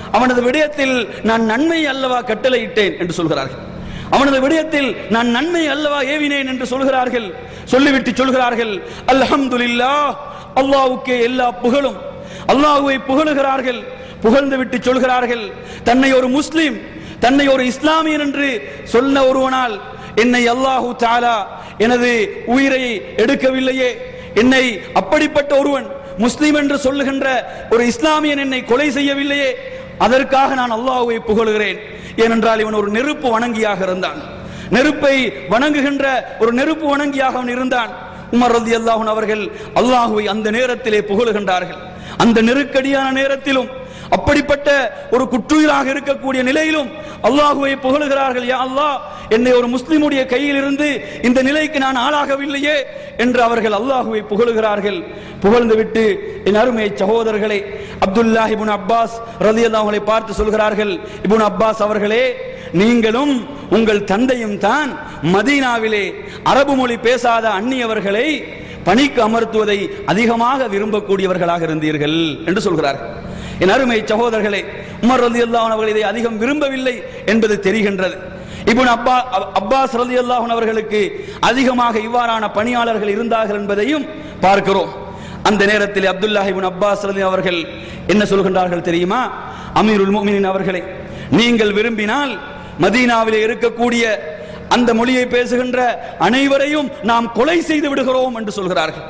அவனது விடயத்தில் நான் நன்மை அல்லவா கட்டளையிட்டேன் என்று சொல்கிறார்கள் அவனது விடயத்தில் நான் நன்மை அல்லவா ஏவினேன் என்று சொல்கிறார்கள் சொல்லிவிட்டு சொல்கிறார்கள் அல்ஹம்துலில்லாஹ் அல்லாஹ்வுக்கே எல்லா புகழும் அல்லாஹ்வை புகழுகிறார்கள் புகழ்ந்து விட்டு சொல்கிறார்கள் தன்னை ஒரு முஸ்லிம் தன்னை ஒரு இஸ்லாமியன் என்று சொன்ன ஒருவனால் என்னை அல்லாஹு தாலா எனது உயிரை எடுக்கவில்லையே என்னை அப்படிப்பட்ட ஒருவன் முஸ்லிம் என்று சொல்லுகின்ற ஒரு இஸ்லாமியன் என்னை கொலை செய்யவில்லையே அதற்காக நான் அல்லாஹ்வை புகழுகிறேன் ஏனென்றால் இவன் ஒரு நெருப்பு வணங்கியாக இருந்தான் நெருப்பை வணங்குகின்ற ஒரு நெருப்பு வணங்கியாக அவன் இருந்தான் உமர் ரதி அல்லாஹன் அவர்கள் அல்லாஹுவை அந்த நேரத்திலே புகழுகின்றார்கள் அந்த நெருக்கடியான நேரத்திலும் அப்படிப்பட்ட ஒரு குற்றுயிராக இருக்கக்கூடிய நிலையிலும் அல்லாஹுவை புகழுகிறார்கள் யா அல்லாஹ் என்னை ஒரு முஸ்லிமுடைய கையில் இருந்து இந்த நிலைக்கு நான் ஆளாகவில்லையே என்று அவர்கள் அல்லாஹுவை புகழுகிறார்கள் புகழ்ந்து விட்டு என் அருமை சகோதரர்களே அப்துல்லாஹ் இப்னு அப்பாஸ் ரலியல்லாஹு அவர்களை பார்த்து சொல்கிறார்கள் இப்னு அப்பாஸ் அவர்களே நீங்களும் உங்கள் தந்தையும் தான் மதீனாவிலே அரபு மொழி பேசாத அந்நியவர்களை பணிக்கு அமர்த்துவதை அதிகமாக விரும்பக்கூடியவர்களாக இருந்தீர்கள் என்று சொல்கிறார்கள் என் அருமை சகோதரர்களே உமர் ரலி அவர்கள் இதை அதிகம் விரும்பவில்லை என்பது தெரிகின்றது இப்னு அப்பா அப்பாஸ் ரலி அவர்களுக்கு அதிகமாக இவ்வாறான பணியாளர்கள் இருந்தார்கள் என்பதையும் பார்க்கிறோம் அந்த நேரத்தில் அப்துல்லாஹ் இப்னு அப்பாஸ் ரலி அவர்கள் என்ன சொல்கின்றார்கள் தெரியுமா அமீருல் முஃமினீன் அவர்களே நீங்கள் விரும்பினால் மதீனாவிலே இருக்கக்கூடிய அந்த மொழியை பேசுகின்ற அனைவரையும் நாம் கொலை செய்து விடுகிறோம் என்று சொல்கிறார்கள்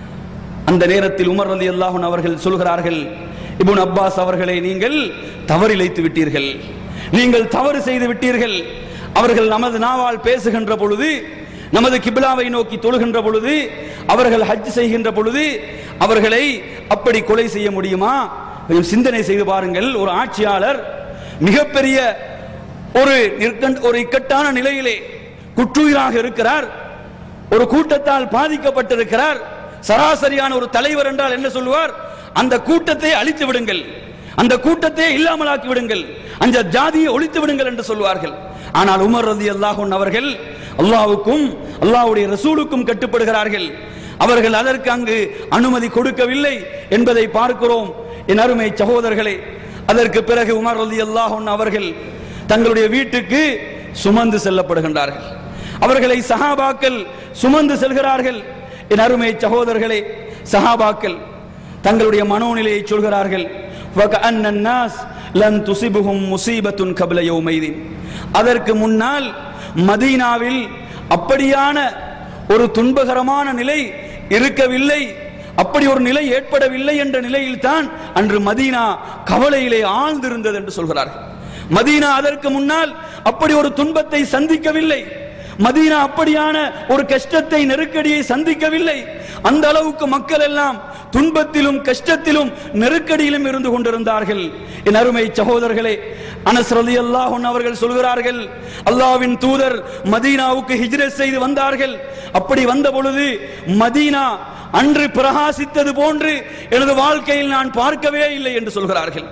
அந்த நேரத்தில் உமர் ரலி அல்லாஹன் அவர்கள் சொல்கிறார்கள் இப்னு அப்பாஸ் அவர்களை நீங்கள் தவறிழைத்து விட்டீர்கள் நீங்கள் தவறு செய்து விட்டீர்கள் அவர்கள் நமது நாவால் பேசுகின்ற பொழுது நமது கிபிலாவை நோக்கி தொழுகின்ற பொழுது அவர்கள் ஹஜ் செய்கின்ற பொழுது அவர்களை அப்படி கொலை செய்ய முடியுமா கொஞ்சம் சிந்தனை செய்து பாருங்கள் ஒரு ஆட்சியாளர் மிகப்பெரிய ஒரு நிற்கண்ட- ஒரு இக்கட்டான நிலையிலே குற்றுயிராக இருக்கிறார் ஒரு கூட்டத்தால் பாதிக்கப்பட்டிருக்கிறார் சராசரியான ஒரு தலைவர் என்றால் என்ன சொல்லுவார் அந்த கூட்டத்தை அழித்து விடுங்கள் அந்த கூட்டத்தை இல்லாமலாக்கி விடுங்கள் அந்த ஜாதியை ஒழித்து விடுங்கள் என்று சொல்வார்கள் ஆனால் உமர் ரதி அல்லாஹன் அவர்கள் அல்லாஹ்வுக்கும் அல்லாஹ்வுடைய ரசூலுக்கும் கட்டுப்படுகிறார்கள் அவர்கள் அதற்கு அங்கு அனுமதி கொடுக்கவில்லை என்பதை பார்க்கிறோம் என் அருமை சகோதரர்களே அதற்கு பிறகு உமர் ரதி அல்லாஹன் அவர்கள் தங்களுடைய வீட்டுக்கு சுமந்து செல்லப்படுகின்றார்கள் அவர்களை சஹாபாக்கள் சுமந்து செல்கிறார்கள் என் அருமை சகோதரர்களே சஹாபாக்கள் தங்களுடைய மனோநிலையை சொல்கிறார்கள் وَكَأَنَّ النَّاسَ لَن تُصِبْهُمْ مُصِيبَةٌ قَبْلَ يَوْمَئِذٍ அதற்கு முன்னால் மதீனாவில் அப்படியான ஒரு துன்பகரமான நிலை இருக்கவில்லை அப்படி ஒரு நிலை ஏற்படவில்லை என்ற நிலையில் தான் அன்று மதீனா கவலையிலே ஆழ்ந்திருந்தது என்று சொல்கிறார்கள் மதீனா அதற்கு முன்னால் அப்படி ஒரு துன்பத்தை சந்திக்கவில்லை மதீனா அப்படியான ஒரு கஷ்டத்தை நெருக்கடியை சந்திக்கவில்லை அந்த அளவுக்கு மக்கள் எல்லாம் துன்பத்திலும் கஷ்டத்திலும் நெருக்கடியிலும் இருந்து கொண்டிருந்தார்கள் என் அருமை சகோதரர்களே அனஸ் ரலியல்லாஹு அன்ஹு அவர்கள் சொல்கிறார்கள் அல்லாஹ்வின் தூதர் மதீனாவுக்கு ஹிஜ்ரத் செய்து வந்தார்கள் அப்படி வந்த பொழுது மதீனா அன்று பிரகாசித்தது போன்று எனது வாழ்க்கையில் நான் பார்க்கவே இல்லை என்று சொல்கிறார்கள்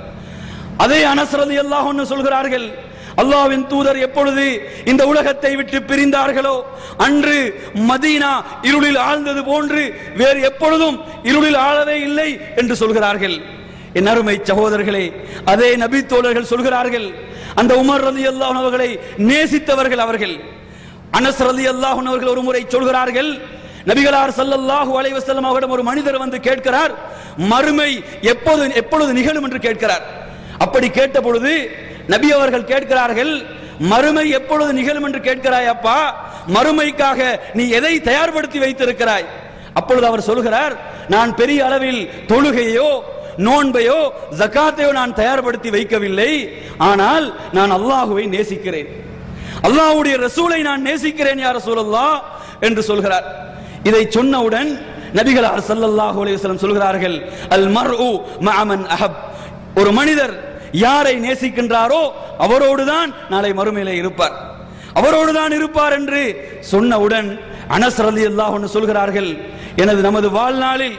அதே அனஸ்ரதி அல்லாஹ் சொல்கிறார்கள் அல்லாஹ்வின் தூதர் எப்பொழுது இந்த உலகத்தை விட்டு பிரிந்தார்களோ அன்று மதீனா இருளில் ஆழ்ந்தது போன்று வேறு எப்பொழுதும் இருளில் ஆழவே இல்லை என்று சொல்கிறார்கள் என் அருமை சகோதரர்களே அதே நபி தோழர்கள் சொல்கிறார்கள் அந்த உமர் ரலி அல்லாஹ் அவர்களை நேசித்தவர்கள் அவர்கள் அனஸ் ரலி அல்லாஹ் அவர்கள் ஒரு முறை சொல்கிறார்கள் நபிகளார் ஸல்லல்லாஹு அலைஹி வஸல்லம் அவரிடம் ஒரு மனிதர் வந்து கேட்கிறார் மறுமை எப்போது எப்பொழுது நிகழும் என்று கேட்கிறார் அப்படி கேட்ட பொழுது நபி அவர்கள் கேட்கிறார்கள் மறுமை எப்பொழுது நிகழும் என்று கேட்கிறாய் அப்பா மறுமைக்காக நீ எதை தயார்படுத்தி வைத்திருக்கிறாய் அப்பொழுது அவர் சொல்கிறார் நான் பெரிய அளவில் தொழுகையோ நோன்பையோ ஜகாத்தையோ நான் தயார்படுத்தி வைக்கவில்லை ஆனால் நான் அல்லாஹுவை நேசிக்கிறேன் அல்லாஹ்வுடைய ரசூலை நான் நேசிக்கிறேன் யார் ரசூலல்லாஹ் என்று சொல்கிறார் இதை சொன்னவுடன் நபிகளார் ஸல்லல்லாஹு அலைஹி வஸல்லம் சொல்கிறார்கள் அல் மர்உ மஅமன் அஹப் ஒரு மனிதர் யாரை நேசிக்கின்றாரோ அவரோடுதான் நாளை மறுமையிலே இருப்பார் அவரோடு தான் இருப்பார் என்று சொன்னவுடன் அனஸ் ரலியல்லாஹு அன்ஹு சொல்கிறார்கள் எனது நமது வாழ்நாளில்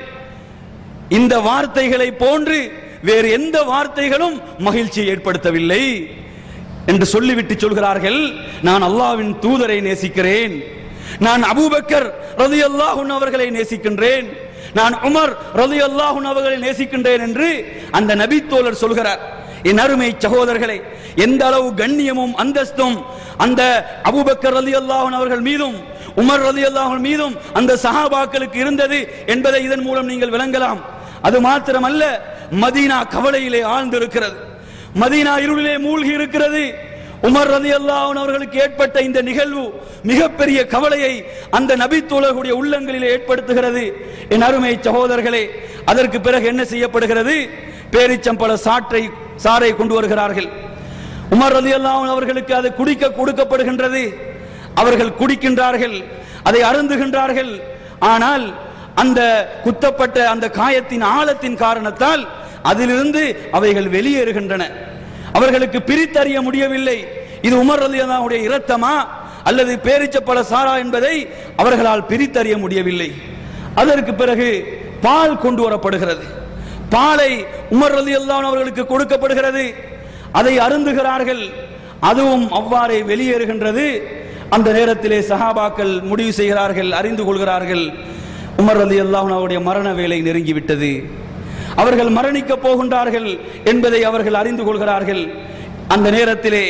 இந்த வார்த்தைகளை போன்று வேறு எந்த வார்த்தைகளும் மகிழ்ச்சியை ஏற்படுத்தவில்லை என்று சொல்லிவிட்டு சொல்கிறார்கள் நான் அல்லாஹ்வின் தூதரை நேசிக்கிறேன் நான் அபூபக்கர் ரலியல்லாஹு அன்ஹு அவர்களை நேசிக்கின்றேன் நான் உமர் ரலியல்லாஹு அன்ஹு அவர்களை நேசிக்கின்றேன் என்று அந்த நபி தோழர் சொல்கிறார் என் அருமை சகோதரர்களே எந்த அளவு கண்ணியமும் அந்தஸ்தும் அந்த அபூபக்கர் ரலியல்லாஹு அவர்கள் மீதும் உமர் ரலியல்லாஹு மீதும் அந்த சஹாபாக்களுக்கு இருந்தது என்பதை இதன் மூலம் நீங்கள் விளங்கலாம் அது மாத்திரமல்ல மதீனா கவலையிலே ஆழ்ந்திருக்கிறது மதீனா இருளிலே மூழ்கி இருக்கிறது உமர் ரலியல்லாஹு அவர்களுக்கு ஏற்பட்ட இந்த நிகழ்வு மிகப்பெரிய கவலையை அந்த நபித்தோழர்களுடைய உள்ளங்களிலே ஏற்படுத்துகிறது என் அருமை சகோதரர்களே அதற்கு பிறகு என்ன செய்யப்படுகிறது பேரிச்சம்பழ சாற்றை சாறை கொண்டு வருகிறார்கள் உமர் ரலியல்லாஹு அவர்களுக்கு அது குடிக்க கொடுக்கப்படுகின்றது அவர்கள் குடிக்கின்றார்கள் அதை அருந்துகின்றார்கள் ஆனால் அந்த குத்தப்பட்ட அந்த காயத்தின் ஆழத்தின் காரணத்தால் அதிலிருந்து அவைகள் வெளியேறுகின்றன அவர்களுக்கு பிரித்தறிய முடியவில்லை இது உமர் ரலியல்லாஹுடைய இரத்தமா அல்லது பேரிச்சப்பழ சாரா என்பதை அவர்களால் பிரித்தறிய முடியவில்லை அதற்கு பிறகு பால் கொண்டு வரப்படுகிறது பாலை உமர் ரலியல்லாஹு அவர்களுக்கு கொடுக்கப்படுகிறது அதை அருந்துகிறார்கள் அதுவும் அவ்வாறே வெளியேறுகின்றது அந்த நேரத்திலே சஹாபாக்கள் முடிவு செய்கிறார்கள் அறிந்து கொள்கிறார்கள் உமர் ரலி அவருடைய மரண வேலை நெருங்கிவிட்டது அவர்கள் மரணிக்க போகின்றார்கள் என்பதை அவர்கள் அறிந்து கொள்கிறார்கள் அந்த நேரத்திலே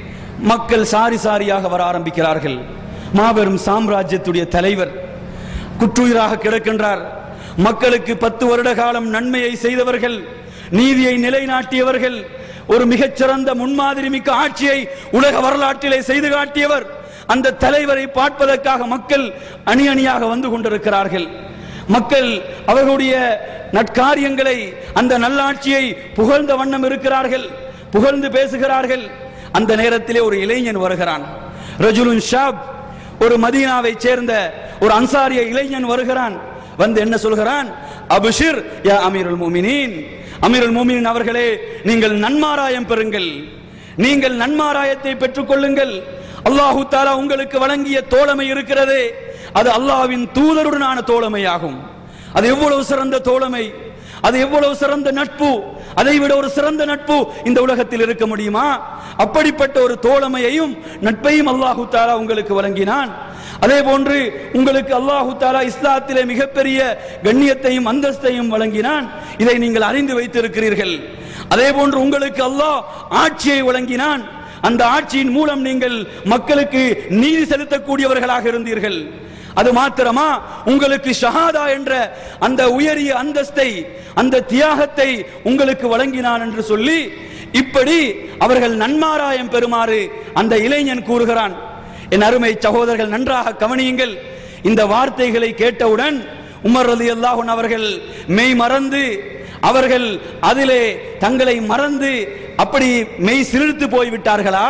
மக்கள் சாரி சாரியாக வர ஆரம்பிக்கிறார்கள் மாபெரும் சாம்ராஜ்யத்துடைய தலைவர் குற்றுயிராக கிடக்கின்றார் மக்களுக்கு பத்து வருட காலம் நன்மையை செய்தவர்கள் நீதியை நிலைநாட்டியவர்கள் ஒரு மிகச்சிறந்த முன்மாதிரி மிக்க ஆட்சியை உலக வரலாற்றிலே செய்து காட்டியவர் அந்த தலைவரை பார்ப்பதற்காக மக்கள் அணி அணியாக வந்து கொண்டிருக்கிறார்கள் மக்கள் அவர்களுடைய நற்காரியங்களை அந்த நல்லாட்சியை புகழ்ந்த வண்ணம் இருக்கிறார்கள் புகழ்ந்து பேசுகிறார்கள் அந்த நேரத்திலே ஒரு இளைஞன் வருகிறான் ரஜுலுன் ஷாப் ஒரு மதீனாவை சேர்ந்த ஒரு அன்சாரிய இளைஞன் வருகிறான் வந்து என்ன சொல்கிறான் அபுஷிர் யா அமீருல் மூமினீன் அமீருல் மூமினின் அவர்களே நீங்கள் நன்மாராயம் பெறுங்கள் நீங்கள் நன்மாராயத்தை பெற்றுக் கொள்ளுங்கள் அல்லாஹு தாலா உங்களுக்கு வழங்கிய தோழமை இருக்கிறது அது அல்லாஹ்வின் தூதருடனான தோழமையாகும் அது எவ்வளவு சிறந்த தோழமை அது எவ்வளவு சிறந்த நட்பு அதை விட ஒரு சிறந்த நட்பு இந்த உலகத்தில் இருக்க முடியுமா அப்படிப்பட்ட ஒரு தோழமையையும் நட்பையும் அல்லாஹு தாலா உங்களுக்கு வழங்கினான் அதே போன்று உங்களுக்கு அல்லாஹு தாலா இஸ்லாத்திலே மிகப்பெரிய கண்ணியத்தையும் அந்தஸ்தையும் வழங்கினான் இதை நீங்கள் அறிந்து வைத்திருக்கிறீர்கள் அதே போன்று உங்களுக்கு அல்லாஹ் ஆட்சியை வழங்கினான் அந்த ஆட்சியின் மூலம் நீங்கள் மக்களுக்கு நீதி செலுத்தக்கூடியவர்களாக இருந்தீர்கள் அது மாத்திரமா உங்களுக்கு ஷஹாதா என்ற அந்த உயரிய அந்தஸ்தை அந்த தியாகத்தை உங்களுக்கு வழங்கினான் என்று சொல்லி இப்படி அவர்கள் நன்மாராயம் பெறுமாறு அந்த இளைஞன் கூறுகிறான் என் அருமை சகோதரர்கள் நன்றாக கவனியுங்கள் இந்த வார்த்தைகளை கேட்டவுடன் உமர் ரலி அல்லாஹன் அவர்கள் மெய் மறந்து அவர்கள் அதிலே தங்களை மறந்து அப்படி மெய் சிலிர்த்து போய்விட்டார்களா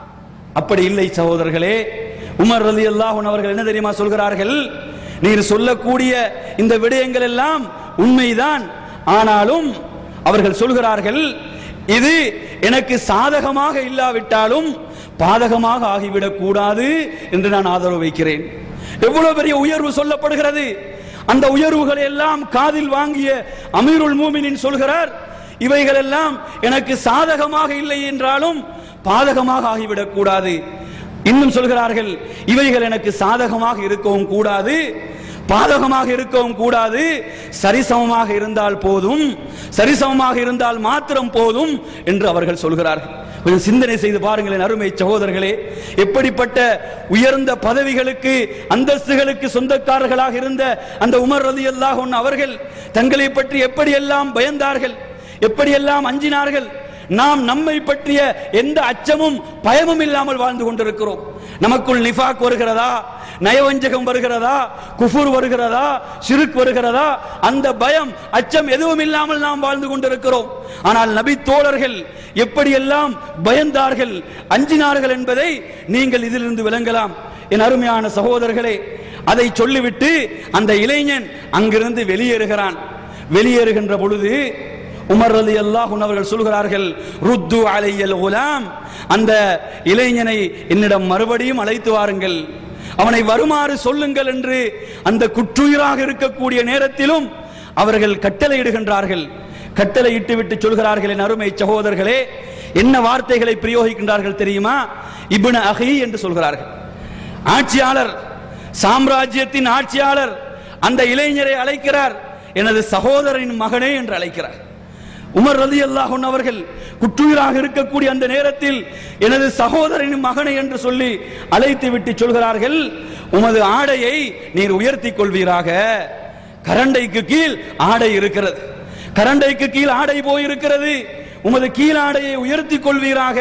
அப்படி இல்லை சகோதரர்களே உமர் ரலி அல்லாஹன் அவர்கள் என்ன தெரியுமா சொல்கிறார்கள் நீர் சொல்லக்கூடிய இந்த விடயங்கள் எல்லாம் உண்மைதான் ஆனாலும் அவர்கள் சொல்கிறார்கள் இது எனக்கு சாதகமாக இல்லாவிட்டாலும் பாதகமாக ஆகிவிடக் கூடாது என்று நான் ஆதரவு வைக்கிறேன் எவ்வளவு பெரிய உயர்வு சொல்லப்படுகிறது அந்த உயர்வுகளை எல்லாம் காதில் வாங்கிய அமீருல் மூமினின் சொல்கிறார் இவைகள் எல்லாம் எனக்கு சாதகமாக இல்லை என்றாலும் பாதகமாக ஆகிவிடக் கூடாது இன்னும் சொல்கிறார்கள் இவைகள் எனக்கு சாதகமாக இருக்கவும் கூடாது பாதகமாக இருக்கவும் கூடாது சரிசமமாக இருந்தால் போதும் சரிசமமாக இருந்தால் மாத்திரம் போதும் என்று அவர்கள் சொல்கிறார்கள் கொஞ்சம் சிந்தனை செய்து பாருங்களேன் அருமை சகோதரர்களே எப்படிப்பட்ட உயர்ந்த பதவிகளுக்கு அந்தஸ்துகளுக்கு சொந்தக்காரர்களாக இருந்த அந்த உமர் ரதி அல்லாஹ் அவர்கள் தங்களை பற்றி எப்படியெல்லாம் பயந்தார்கள் எப்படியெல்லாம் அஞ்சினார்கள் நாம் நம்மை பற்றிய எந்த அச்சமும் பயமும் இல்லாமல் வாழ்ந்து கொண்டிருக்கிறோம் நமக்குள் நிஃபாக் வருகிறதா நயவஞ்சகம் வருகிறதா குஃபுர் வருகிறதா சிறுக் வருகிறதா அந்த பயம் அச்சம் எதுவும் இல்லாமல் நாம் வாழ்ந்து கொண்டிருக்கிறோம் ஆனால் நபி தோழர்கள் எப்படியெல்லாம் பயந்தார்கள் அஞ்சினார்கள் என்பதை நீங்கள் இதிலிருந்து விளங்கலாம் என் அருமையான சகோதரர்களே அதை சொல்லிவிட்டு அந்த இளைஞன் அங்கிருந்து வெளியேறுகிறான் வெளியேறுகின்ற பொழுது உமர் ரலி அல்லாஹ் அவர்கள் சொல்கிறார்கள் ருத்து அலையல் குலாம் அந்த இளைஞனை என்னிடம் மறுபடியும் அழைத்து வாருங்கள் அவனை வருமாறு சொல்லுங்கள் என்று அந்த குற்றுயிராக இருக்கக்கூடிய நேரத்திலும் அவர்கள் கட்டளையிடுகின்றார்கள் கட்டளை இட்டுவிட்டு சொல்கிறார்கள் என் அருமை சகோதரர்களே என்ன வார்த்தைகளை பிரயோகிக்கின்றார்கள் தெரியுமா இப்ன அஹி என்று சொல்கிறார்கள் ஆட்சியாளர் சாம்ராஜ்யத்தின் ஆட்சியாளர் அந்த இளைஞரை அழைக்கிறார் எனது சகோதரனின் மகனே என்று அழைக்கிறார் உமர் ரதி அல்லாஹன் அவர்கள் குற்றுயிராக இருக்கக்கூடிய அந்த நேரத்தில் எனது சகோதரனின் மகனை என்று சொல்லி அழைத்து விட்டு சொல்கிறார்கள் உமது ஆடையை நீர் உயர்த்திக் கொள்வீராக கரண்டைக்கு கீழ் ஆடை இருக்கிறது கரண்டைக்கு கீழ் ஆடை போயிருக்கிறது உமது கீழ் ஆடையை உயர்த்திக் கொள்வீராக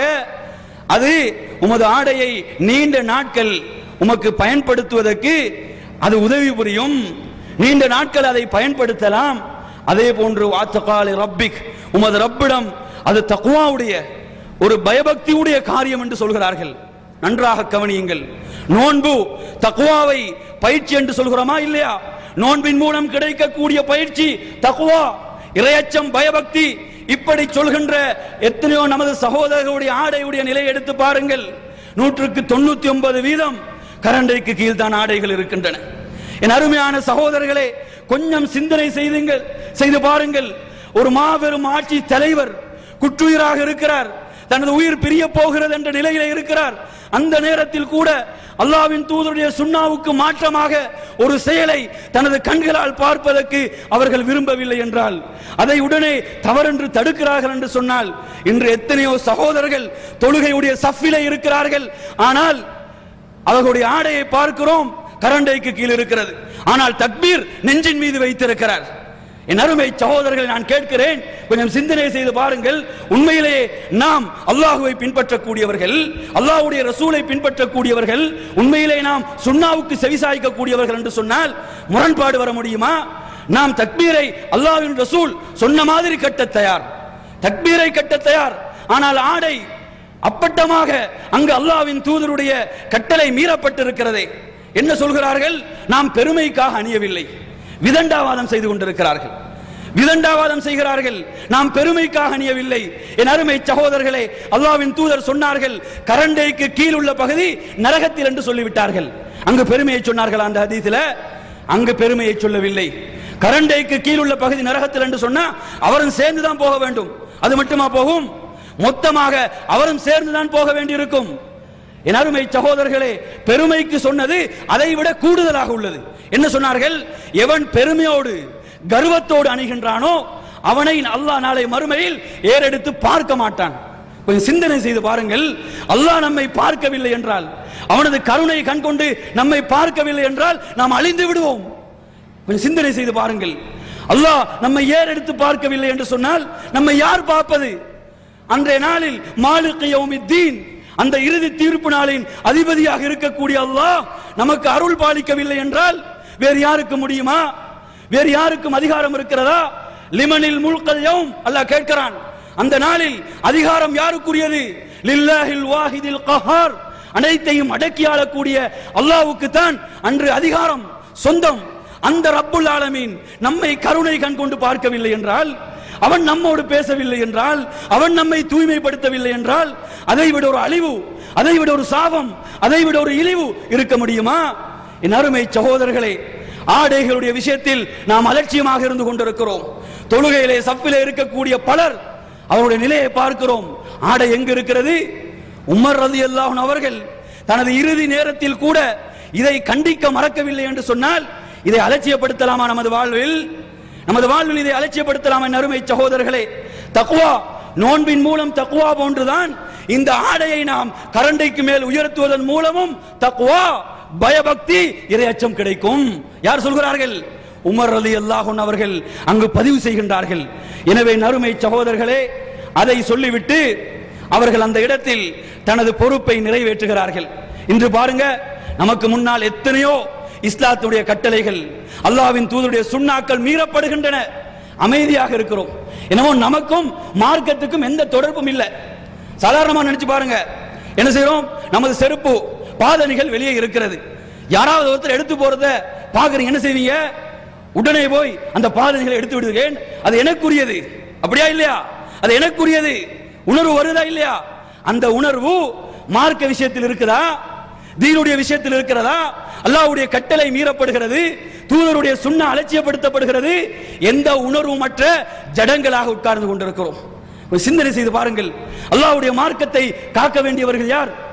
அது உமது ஆடையை நீண்ட நாட்கள் உமக்கு பயன்படுத்துவதற்கு அது உதவி புரியும் நீண்ட நாட்கள் அதை பயன்படுத்தலாம் அதே போன்று வாத்தகாலி ரப்பிக் உமது ரப்பிடம் அது தக்குவாவுடைய ஒரு பயபக்தியுடைய காரியம் என்று சொல்கிறார்கள் நன்றாக கவனியுங்கள் நோன்பு தக்குவாவை பயிற்சி என்று சொல்கிறோமா இல்லையா நோன்பின் மூலம் கிடைக்கக்கூடிய பயிற்சி தக்குவா இரையச்சம் பயபக்தி இப்படி சொல்கின்ற எத்தனையோ நமது சகோதரர்களுடைய ஆடையுடைய நிலையை எடுத்து பாருங்கள் நூற்றுக்கு தொண்ணூத்தி ஒன்பது வீதம் கரண்டைக்கு கீழ்தான் ஆடைகள் இருக்கின்றன என் அருமையான சகோதரர்களே கொஞ்சம் சிந்தனை செய்துங்கள் செய்து பாருங்கள் ஒரு மாபெரும் ஆட்சி தலைவர் குற்றுயிராக இருக்கிறார் தனது உயிர் பிரிய போகிறது என்ற நிலையில இருக்கிறார் அந்த நேரத்தில் கூட அல்லாவின் தூதருடைய சுண்ணாவுக்கு மாற்றமாக ஒரு செயலை தனது கண்களால் பார்ப்பதற்கு அவர்கள் விரும்பவில்லை என்றால் அதை உடனே தவறென்று தடுக்கிறார்கள் என்று சொன்னால் இன்று எத்தனையோ சகோதரர்கள் தொழுகையுடைய சஃபிலே இருக்கிறார்கள் ஆனால் அவர்களுடைய ஆடையை பார்க்கிறோம் கரண்டைக்கு கீழ் இருக்கிறது ஆனால் தக்பீர் நெஞ்சின் மீது வைத்திருக்கிறார் என் அருமை சகோதரர்களை நான் கேட்கிறேன் கொஞ்சம் சிந்தனை செய்து பாருங்கள் உண்மையிலேயே நாம் அல்லாஹுவை பின்பற்றக்கூடியவர்கள் அல்லாஹ்வுடைய ரசூலை பின்பற்றக்கூடியவர்கள் உண்மையிலே நாம் சுண்ணாவுக்கு செவிசாய்க்கக்கூடியவர்கள் என்று சொன்னால் முரண்பாடு வர முடியுமா நாம் தக்பீரை அல்லாஹ்வின் ரசூல் சொன்ன மாதிரி கட்ட தயார் தக்பீரை கட்ட தயார் ஆனால் ஆடை அப்பட்டமாக அங்கு அல்லாஹ்வின் தூதருடைய கட்டளை மீறப்பட்டிருக்கிறதே என்ன சொல்கிறார்கள் நாம் பெருமைக்காக அணியவில்லை விதண்டாவாதம் செய்து கொண்டிருக்கிறார்கள் விதண்டாவாதம் செய்கிறார்கள் நாம் பெருமைக்காக அணியவில்லை என் அருமை சகோதரர்களே அல்லாவின் தூதர் சொன்னார்கள் கரண்டைக்கு கீழ் உள்ள பகுதி நரகத்தில் என்று சொல்லிவிட்டார்கள் அங்கு பெருமையை சொன்னார்கள் அந்த ஹதீஸில் அங்கு பெருமையை சொல்லவில்லை கரண்டைக்கு கீழ் உள்ள பகுதி நரகத்தில் என்று சொன்னா அவரும் சேர்ந்து தான் போக வேண்டும் அது மட்டுமா போகும் மொத்தமாக அவரும் சேர்ந்து தான் போக வேண்டியிருக்கும் என் அருமை சகோதரர்களே பெருமைக்கு சொன்னது அதை விட கூடுதலாக உள்ளது என்ன சொன்னார்கள் எவன் பெருமையோடு கர்வத்தோடு அணுகின்றானோ அவனை அல்லாஹ் நாளை மறுமையில் ஏறெடுத்து பார்க்க மாட்டான் கொஞ்சம் சிந்தனை செய்து பாருங்கள் அல்லாஹ் நம்மை பார்க்கவில்லை என்றால் அவனது கருணை கண் கொண்டு நம்மை பார்க்கவில்லை என்றால் நாம் அழிந்து விடுவோம் கொஞ்சம் சிந்தனை செய்து பாருங்கள் அல்லாஹ் நம்மை ஏறெடுத்து பார்க்கவில்லை என்று சொன்னால் நம்மை யார் பார்ப்பது அன்றைய நாளில் மாலிக் யௌமித்தீன் அந்த இறுதி தீர்ப்பு நாளின் அதிபதியாக இருக்கக்கூடிய அல்லாஹ் நமக்கு அருள் பாலிக்கவில்லை என்றால் வேறு யாருக்கு முடியுமா வேறு யாருக்கும் அதிகாரம் இருக்கிறதா லிமனில் முல்கல் யௌம் அல்லாஹ் கேட்கிறான் அந்த நாளில் அதிகாரம் யாருக்குரியது லில்லாஹில் வாஹிதில் கஹார் அனைத்தையும் அடக்கி ஆளக்கூடிய அல்லாஹ்வுக்கு தான் அன்று அதிகாரம் சொந்தம் அந்த ரப்புல் ஆலமீன் நம்மை கருணை கண் கொண்டு பார்க்கவில்லை என்றால் அவன் நம்மோடு பேசவில்லை என்றால் அவன் நம்மை தூய்மைப்படுத்தவில்லை என்றால் அதை விட ஒரு அழிவு அதை விட ஒரு சாபம் அதை விட ஒரு இழிவு இருக்க முடியுமா என் அருமை சகோதரர்களே ஆடைகளுடைய விஷயத்தில் நாம் அலட்சியமாக இருந்து கொண்டிருக்கிறோம் தொழுகையிலே சப்பிலே இருக்கக்கூடிய பலர் அவருடைய நிலையை பார்க்கிறோம் ஆடை எங்கு இருக்கிறது உமர் ரதி அல்லாஹன் அவர்கள் தனது இறுதி நேரத்தில் கூட இதை கண்டிக்க மறக்கவில்லை என்று சொன்னால் இதை அலட்சியப்படுத்தலாமா நமது வாழ்வில் நமது வாழ்வில் இதை அலட்சியப்படுத்தலாம் என் அருமை சகோதரர்களே தக்குவா நோன்பின் மூலம் தக்குவா போன்றுதான் இந்த ஆடையை நாம் கரண்டைக்கு மேல் உயர்த்துவதன் மூலமும் தக்குவா பயபக்தி இரையச்சம் கிடைக்கும் யார் சொல்கிறார்கள் உமர் அலி அல்லாஹன் அவர்கள் அங்கு பதிவு செய்கின்றார்கள் எனவே நறுமை சகோதரர்களே அதை சொல்லிவிட்டு அவர்கள் அந்த இடத்தில் தனது பொறுப்பை நிறைவேற்றுகிறார்கள் இன்று பாருங்க நமக்கு முன்னால் எத்தனையோ இஸ்லாத்துடைய கட்டளைகள் அல்லாவின் தூதருடைய சுண்ணாக்கள் மீறப்படுகின்றன அமைதியாக இருக்கிறோம் என்னமோ நமக்கும் மார்க்கத்துக்கும் எந்த தொடர்பும் இல்லை சாதாரணமா நினைச்சு பாருங்க என்ன செய்யறோம் நமது செருப்பு பாதணிகள் வெளியே இருக்கிறது யாராவது ஒருத்தர் எடுத்து போறத பாக்குறீங்க என்ன செய்வீங்க உடனே போய் அந்த பாதணிகளை எடுத்து விடுகிறேன் அது எனக்குரியது அப்படியா இல்லையா அது எனக்குரியது உணர்வு வருதா இல்லையா அந்த உணர்வு மார்க்க விஷயத்தில் இருக்குதா தீனுடைய விஷயத்தில் இருக்கிறதா அல்லாஹ்வுடைய கட்டளை மீறப்படுகிறது தூதருடைய சுண்ண அலட்சியப்படுத்தப்படுகிறது எந்த உணர்வுமற்ற ஜடங்களாக உட்கார்ந்து கொண்டிருக்கிறோம் ஒரு சிந்தனை செய்து பாருங்கள் அல்லாஹ்வுடைய மார்க்கத்தை காக்க வேண்டியவர்கள் யார்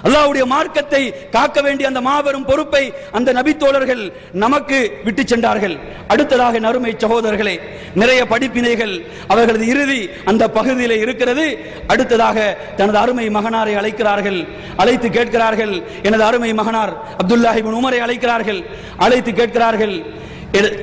அல்லாஹ்வுடைய மார்க்கத்தை காக்க வேண்டிய அந்த மாபெரும் பொறுப்பை அந்த நபித்தோழர்கள் நமக்கு விட்டு சென்றார்கள் அடுத்ததாக நறுமை சகோதரர்களே நிறைய படிப்பினைகள் அவர்களது இறுதி அந்த பகுதியிலே இருக்கிறது அடுத்ததாக தனது அருமை மகனாரை அழைக்கிறார்கள் அழைத்து கேட்கிறார்கள் எனது அருமை மகனார் அப்துல்லாஹிபின் உமரை அழைக்கிறார்கள் அழைத்து கேட்கிறார்கள் என-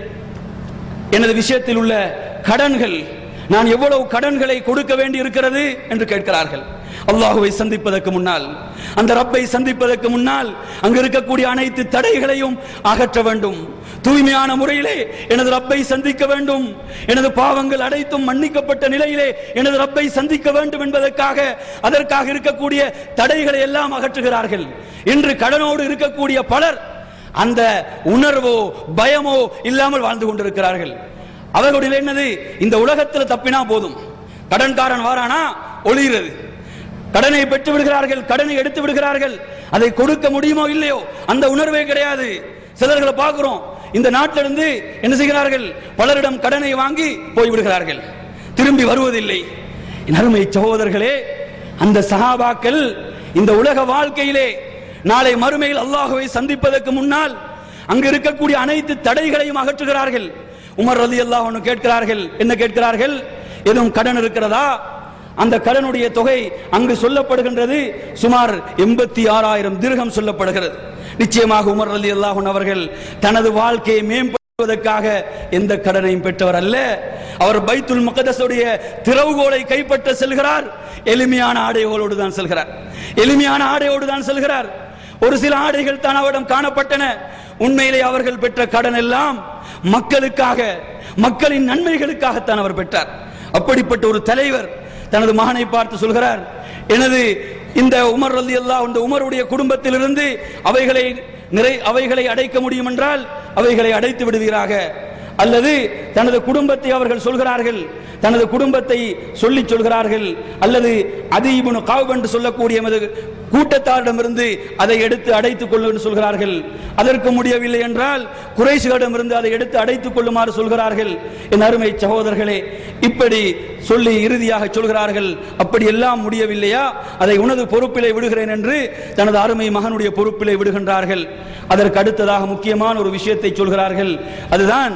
எனது விஷயத்தில் உள்ள கடன்கள் நான் எவ்வளவு கடன்களை கொடுக்க வேண்டி இருக்கிறது என்று கேட்கிறார்கள் அல்லாஹுவை சந்திப்பதற்கு முன்னால் அந்த ரப்பை சந்திப்பதற்கு முன்னால் அங்கு இருக்கக்கூடிய அனைத்து தடைகளையும் அகற்ற வேண்டும் தூய்மையான முறையிலே எனது ரப்பை சந்திக்க வேண்டும் எனது பாவங்கள் அனைத்தும் மன்னிக்கப்பட்ட நிலையிலே எனது ரப்பை சந்திக்க வேண்டும் என்பதற்காக அதற்காக இருக்கக்கூடிய தடைகளை எல்லாம் அகற்றுகிறார்கள் இன்று கடனோடு இருக்கக்கூடிய பலர் அந்த உணர்வோ பயமோ இல்லாமல் வாழ்ந்து கொண்டிருக்கிறார்கள் அவர்களுடைய என்னது இந்த உலகத்தில் தப்பினா போதும் கடன்காரன் வாரானா ஒளிகிறது கடனை பெற்று விடுகிறார்கள் கடனை எடுத்து விடுகிறார்கள் அதை கொடுக்க முடியுமோ இல்லையோ அந்த உணர்வே கிடையாது சிலர்களை பார்க்கிறோம் இந்த நாட்டிலிருந்து என்ன செய்கிறார்கள் பலரிடம் கடனை வாங்கி போய் விடுகிறார்கள் திரும்பி வருவதில்லை என் அருமை சகோதரர்களே அந்த சஹாபாக்கள் இந்த உலக வாழ்க்கையிலே நாளை மறுமையில் அல்லாஹுவை சந்திப்பதற்கு முன்னால் அங்கு இருக்கக்கூடிய அனைத்து தடைகளையும் அகற்றுகிறார்கள் உமர் ரலி அல்லாஹ் கேட்கிறார்கள் என்ன கேட்கிறார்கள் எதுவும் கடன் இருக்கிறதா அந்த கடனுடைய தொகை அங்கு சொல்லப்படுகின்றது சுமார் எண்பத்தி ஆறாயிரம் திருகம் சொல்லப்படுகிறது நிச்சயமாக உமர் ரலி அல்லாஹன் அவர்கள் தனது வாழ்க்கையை மேம்படுத்துவதற்காக எந்த கடனையும் பெற்றவர் அல்ல அவர் பைத்துல் முகதஸுடைய திறவுகோலை கைப்பற்ற செல்கிறார் எளிமையான ஆடைகளோடு தான் செல்கிறார் எளிமையான ஆடையோடு தான் செல்கிறார் ஒரு சில ஆடைகள் தான் அவரிடம் காணப்பட்டன உண்மையிலே அவர்கள் பெற்ற கடன் எல்லாம் மக்களுக்காக மக்களின் நன்மைகளுக்காகத்தான் அவர் பெற்றார் அப்படிப்பட்ட ஒரு தலைவர் தனது மகனை பார்த்து சொல்கிறார் எனது இந்த உமர் ரலி அல்லாஹ் இந்த உமருடைய குடும்பத்திலிருந்து அவைகளை நிறை அவைகளை அடைக்க முடியும் என்றால் அவைகளை அடைத்து விடுவீராக அல்லது தனது குடும்பத்தை அவர்கள் சொல்கிறார்கள் தனது குடும்பத்தை சொல்லி சொல்கிறார்கள் அல்லது அதீபுனு காவ் என்று சொல்லக்கூடிய எமது கூட்டத்தாரிடமிருந்து அதை எடுத்து அடைத்துக் கொள்ளும் என்று சொல்கிறார்கள் அதற்கு முடியவில்லை என்றால் குறைசுகளிடமிருந்து அதை எடுத்து அடைத்துக் கொள்ளுமாறு சொல்கிறார்கள் என் அருமை சகோதரர்களே இப்படி சொல்லி இறுதியாக சொல்கிறார்கள் அப்படி எல்லாம் முடியவில்லையா அதை உனது பொறுப்பிலே விடுகிறேன் என்று தனது அருமை மகனுடைய பொறுப்பிலே விடுகின்றார்கள் அதற்கு அடுத்ததாக முக்கியமான ஒரு விஷயத்தை சொல்கிறார்கள் அதுதான்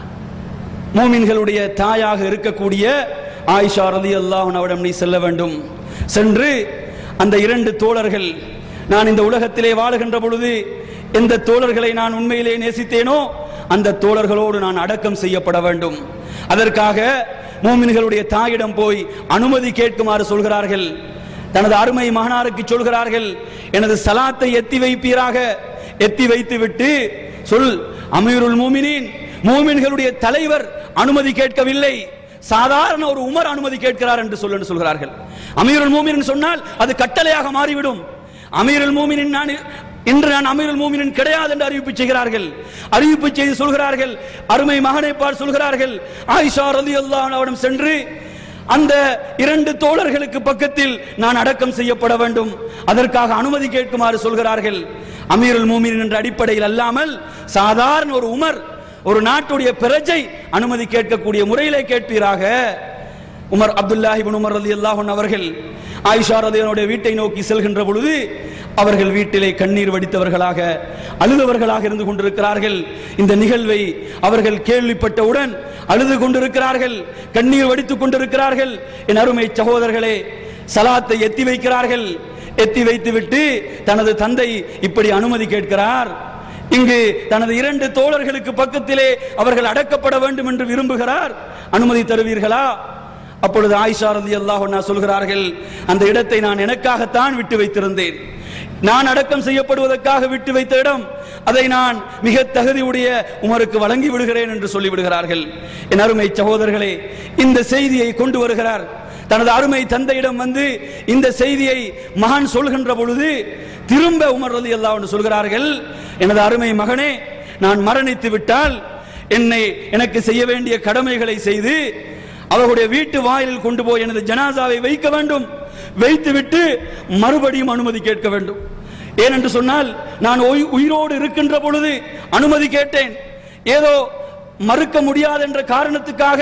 மூமின்களுடைய தாயாக இருக்கக்கூடிய ஆயிஷா ரதி அல்லாஹ் அவரிடம் நீ செல்ல வேண்டும் சென்று அந்த இரண்டு தோழர்கள் நான் இந்த உலகத்திலே வாழுகின்ற பொழுது எந்த தோழர்களை நான் உண்மையிலே நேசித்தேனோ அந்த தோழர்களோடு நான் அடக்கம் செய்யப்பட வேண்டும் அதற்காக மூமின்களுடைய தாயிடம் போய் அனுமதி கேட்குமாறு சொல்கிறார்கள் தனது அருமை மகனாருக்கு சொல்கிறார்கள் எனது சலாத்தை எத்தி வைப்பீராக எத்தி வைத்து விட்டு சொல் அமீருல் மூமினின் மூமின்களுடைய தலைவர் அனுமதி கேட்கவில்லை சாதாரண ஒரு உமர் அனுமதி கேட்கிறார் என்று சொல்லு சொல்கிறார்கள் அமீருல் மூமின் சொன்னால் அது கட்டளையாக மாறிவிடும் அமீருல் மூமினின் நான் இன்று நான் அமீருல் மூமினின் கிடையாது என்று அறிவிப்பு செய்கிறார்கள் அறிவிப்பு செய்து சொல்கிறார்கள் அருமை மகனை பார் சொல்கிறார்கள் ஆயிஷா ரலியல்லாஹு அவரிடம் சென்று அந்த இரண்டு தோழர்களுக்கு பக்கத்தில் நான் அடக்கம் செய்யப்பட வேண்டும் அதற்காக அனுமதி கேட்குமாறு சொல்கிறார்கள் அமீருல் மூமின் என்ற அடிப்படையில் அல்லாமல் சாதாரண ஒரு உமர் ஒரு நாட்டுடைய பிரஜை அனுமதி கேட்கக்கூடிய முறையிலே கேட்பீராக உமர் அப்துல்லாஹி பின் உமர் ரலியல்லாஹு அன்ஹு அவர்கள் ஆயிஷா ரலியனுடைய வீட்டை நோக்கி செல்கின்ற பொழுது அவர்கள் வீட்டிலே கண்ணீர் வடித்தவர்களாக அழுதவர்களாக இருந்து கொண்டிருக்கிறார்கள் இந்த நிகழ்வை அவர்கள் கேள்விப்பட்டவுடன் அழுது கொண்டிருக்கிறார்கள் கண்ணீர் வடித்துக் கொண்டிருக்கிறார்கள் என் அருமை சகோதரர்களே சலாத்தை எத்தி வைக்கிறார்கள் எத்தி வைத்துவிட்டு தனது தந்தை இப்படி அனுமதி கேட்கிறார் இங்கு தனது இரண்டு தோழர்களுக்கு பக்கத்திலே அவர்கள் அடக்கப்பட வேண்டும் என்று விரும்புகிறார் அனுமதி தருவீர்களா அப்பொழுது ஆயிஷா ரதி அல்லாஹ் சொல்கிறார்கள் அந்த இடத்தை நான் எனக்காகத்தான் விட்டு வைத்திருந்தேன் நான் அடக்கம் செய்யப்படுவதற்காக விட்டு வைத்த இடம் அதை நான் மிக தகுதியுடைய உமருக்கு வழங்கி விடுகிறேன் என்று சொல்லி விடுகிறார்கள் என் அருமை சகோதரர்களே இந்த செய்தியை கொண்டு வருகிறார் தனது அருமை தந்தையிடம் வந்து இந்த செய்தியை மகன் சொல்கின்ற பொழுது திரும்ப உமர் ரலி அல்லாஹ் சொல்கிறார்கள் எனது அருமை மகனே நான் மரணித்து விட்டால் என்னை எனக்கு செய்ய வேண்டிய கடமைகளை செய்து அவர்களுடைய வீட்டு வாயிலில் கொண்டு போய் எனது ஜனாசாவை வைக்க வேண்டும் வைத்துவிட்டு மறுபடியும் அனுமதி கேட்க வேண்டும் ஏனென்று சொன்னால் நான் உயி- உயிரோடு இருக்கின்ற பொழுது அனுமதி கேட்டேன் ஏதோ மறுக்க முடியாது என்ற காரணத்துக்காக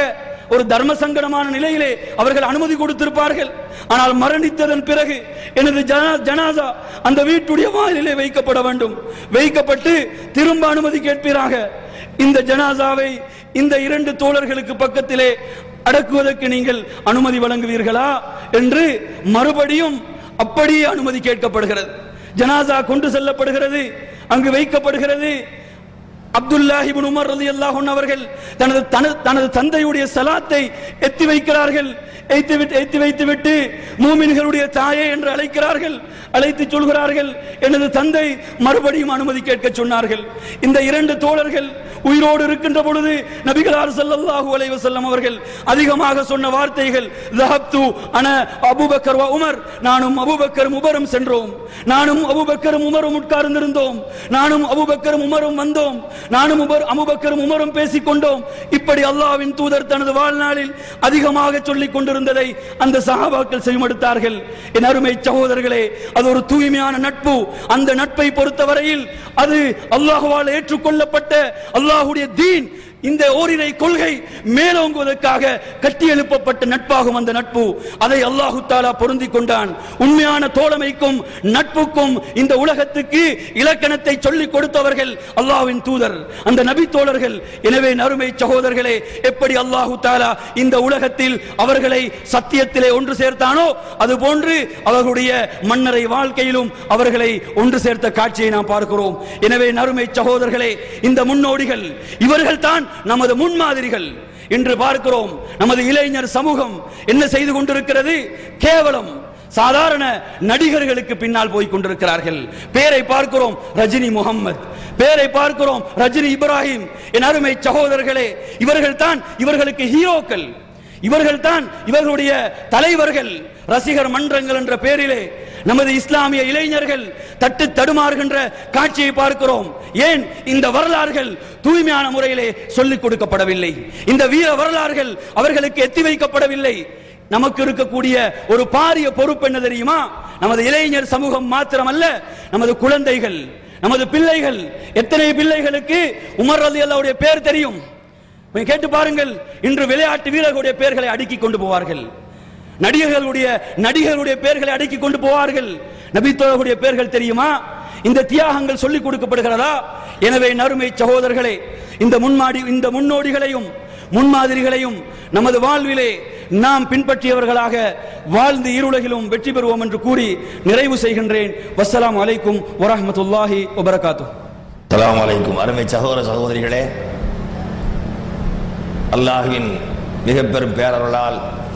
ஒரு தர்ம சங்கடமான நிலையிலே அவர்கள் அனுமதி கொடுத்திருப்பார்கள் ஆனால் மரணித்ததன் பிறகு எனது ஜனா- ஜனாசா அந்த வீட்டுடைய வாயிலே வைக்கப்பட வேண்டும் வைக்கப்பட்டு திரும்ப அனுமதி கேட்பீராக இந்த ஜனாசாவை இந்த இரண்டு தோழர்களுக்கு பக்கத்திலே அடக்குவதற்கு நீங்கள் அனுமதி வழங்குவீர்களா என்று மறுபடியும் அப்படியே அனுமதி கேட்கப்படுகிறது ஜனாசா கொண்டு செல்லப்படுகிறது அங்கு வைக்கப்படுகிறது அப்துல்லாஹி இப்னு உமர் ரலியல்லாஹு அன்ஹு அவர்கள் தனது தனது தனது தந்தையுடைய சலாத்தை எத்தி வைக்கிறார்கள் எத்தி விட்டு எத்தி வைத்து விட்டு மூமின்களுடைய தாயே என்று அழைக்கிறார்கள் அழைத்து சொல்கிறார்கள் எனது தந்தை மறுபடியும் அனுமதி கேட்க சொன்னார்கள் இந்த இரண்டு தோழர்கள் உயிரோடு இருக்கின்ற பொழுது நபிகளார் ஸல்லல்லாஹு அலைஹி வஸல்லம் அவர்கள் அதிகமாக சொன்ன வார்த்தைகள் ذهبت انا அபூபக்கர் வ உமர் நானும் அபூபக்கரும் உமரும் சென்றோம் நானும் அபூபக்கரும் உமரும் உட்கார்ந்திருந்தோம் நானும் அபூபக்கரும் உமரும் வந்தோம் நானும் உமர் அபூபக்கரும் உமரும் பேசிக் கொண்டோம் இப்படி அல்லாஹ்வின் தூதர் தனது வாழ்நாளில் அதிகமாக சொல்லிக் கொண்டிருந்ததை அந்த சஹாபாக்கள் செவிமடுத்தார்கள் என் அருமை சகோதரர்களே அது ஒரு தூய்மையான நட்பு அந்த நட்பை பொறுத்தவரையில் அது அல்லாஹ்வால் ஏற்றுக்கொள்ளப்பட்ட அல்லாஹ்வுடைய தீன் இந்த ஓரிரை கொள்கை மேலோங்குவதற்காக கட்டி எழுப்பப்பட்ட நட்பாகும் அந்த நட்பு அதை அல்லாஹு தாலா பொருந்தி கொண்டான் உண்மையான தோழமைக்கும் நட்புக்கும் இந்த உலகத்துக்கு இலக்கணத்தை சொல்லிக் கொடுத்தவர்கள் அல்லாஹ்வின் தூதர் அந்த நபி தோழர்கள் எனவே நறுமை சகோதரர்களே எப்படி அல்லாஹு தாலா இந்த உலகத்தில் அவர்களை சத்தியத்திலே ஒன்று சேர்த்தானோ அதுபோன்று அவர்களுடைய மன்னரை வாழ்க்கையிலும் அவர்களை ஒன்று சேர்த்த காட்சியை நாம் பார்க்கிறோம் எனவே நறுமை சகோதரர்களே இந்த முன்னோடிகள் இவர்கள் தான் நமது முன்மாதிரிகள் என்று பார்க்கிறோம் நமது இளைஞர் சமூகம் என்ன செய்து கொண்டிருக்கிறது கேவலம் சாதாரண நடிகர்களுக்கு பின்னால் போய் கொண்டிருக்கிறார்கள் பேரை பார்க்கிறோம் ரஜினி முகம்மது பேரை பார்க்கிறோம் ரஜினி இப்ராஹிம் என் அருமை சகோதரர்களே இவர்கள் தான் இவர்களுக்கு ஹீரோக்கள் இவர்கள் தான் இவர்களுடைய தலைவர்கள் ரசிகர் மன்றங்கள் என்ற பெயரிலே நமது இஸ்லாமிய இளைஞர்கள் தட்டு தடுமாறுகின்ற காட்சியை பார்க்கிறோம் ஏன் இந்த வரலாறுகள் தூய்மையான முறையிலே சொல்லிக் கொடுக்கப்படவில்லை இந்த வீர வரலாறுகள் அவர்களுக்கு எத்தி வைக்கப்படவில்லை நமக்கு இருக்கக்கூடிய ஒரு பாரிய பொறுப்பு என்ன தெரியுமா நமது இளைஞர் சமூகம் மாத்திரமல்ல நமது குழந்தைகள் நமது பிள்ளைகள் எத்தனை பிள்ளைகளுக்கு உமர் ரலி அல்லாவுடைய பேர் தெரியும் கொஞ்சம் கேட்டு பாருங்கள் இன்று விளையாட்டு வீரர்களுடைய பெயர்களை அடுக்கி கொண்டு போவார்கள் நடிகர்களுடைய நடிகர்களுடைய பெயர்களை அடுக்கி கொண்டு போவார்கள் நபித்தோழர்களுடைய பெயர்கள் தெரியுமா இந்த தியாகங்கள் சொல்லிக் கொடுக்கப்படுகிறதா எனவே நறுமை சகோதரர்களே இந்த முன்மாடி இந்த முன்னோடிகளையும் முன்மாதிரிகளையும் நமது வாழ்விலே நாம் பின்பற்றியவர்களாக வாழ்ந்து இருளகிலும் வெற்றி பெறுவோம் என்று கூறி நிறைவு செய்கின்றேன் வஸ்ஸலாமு அலைக்கும் வரஹ்மத்துல்லாஹி வபரகாத்துஹு அஸ்ஸலாமு அலைக்கும் அருமை சகோதர சகோதரிகளே அல்லாஹுவின் மிக பெரும் பேரருளால்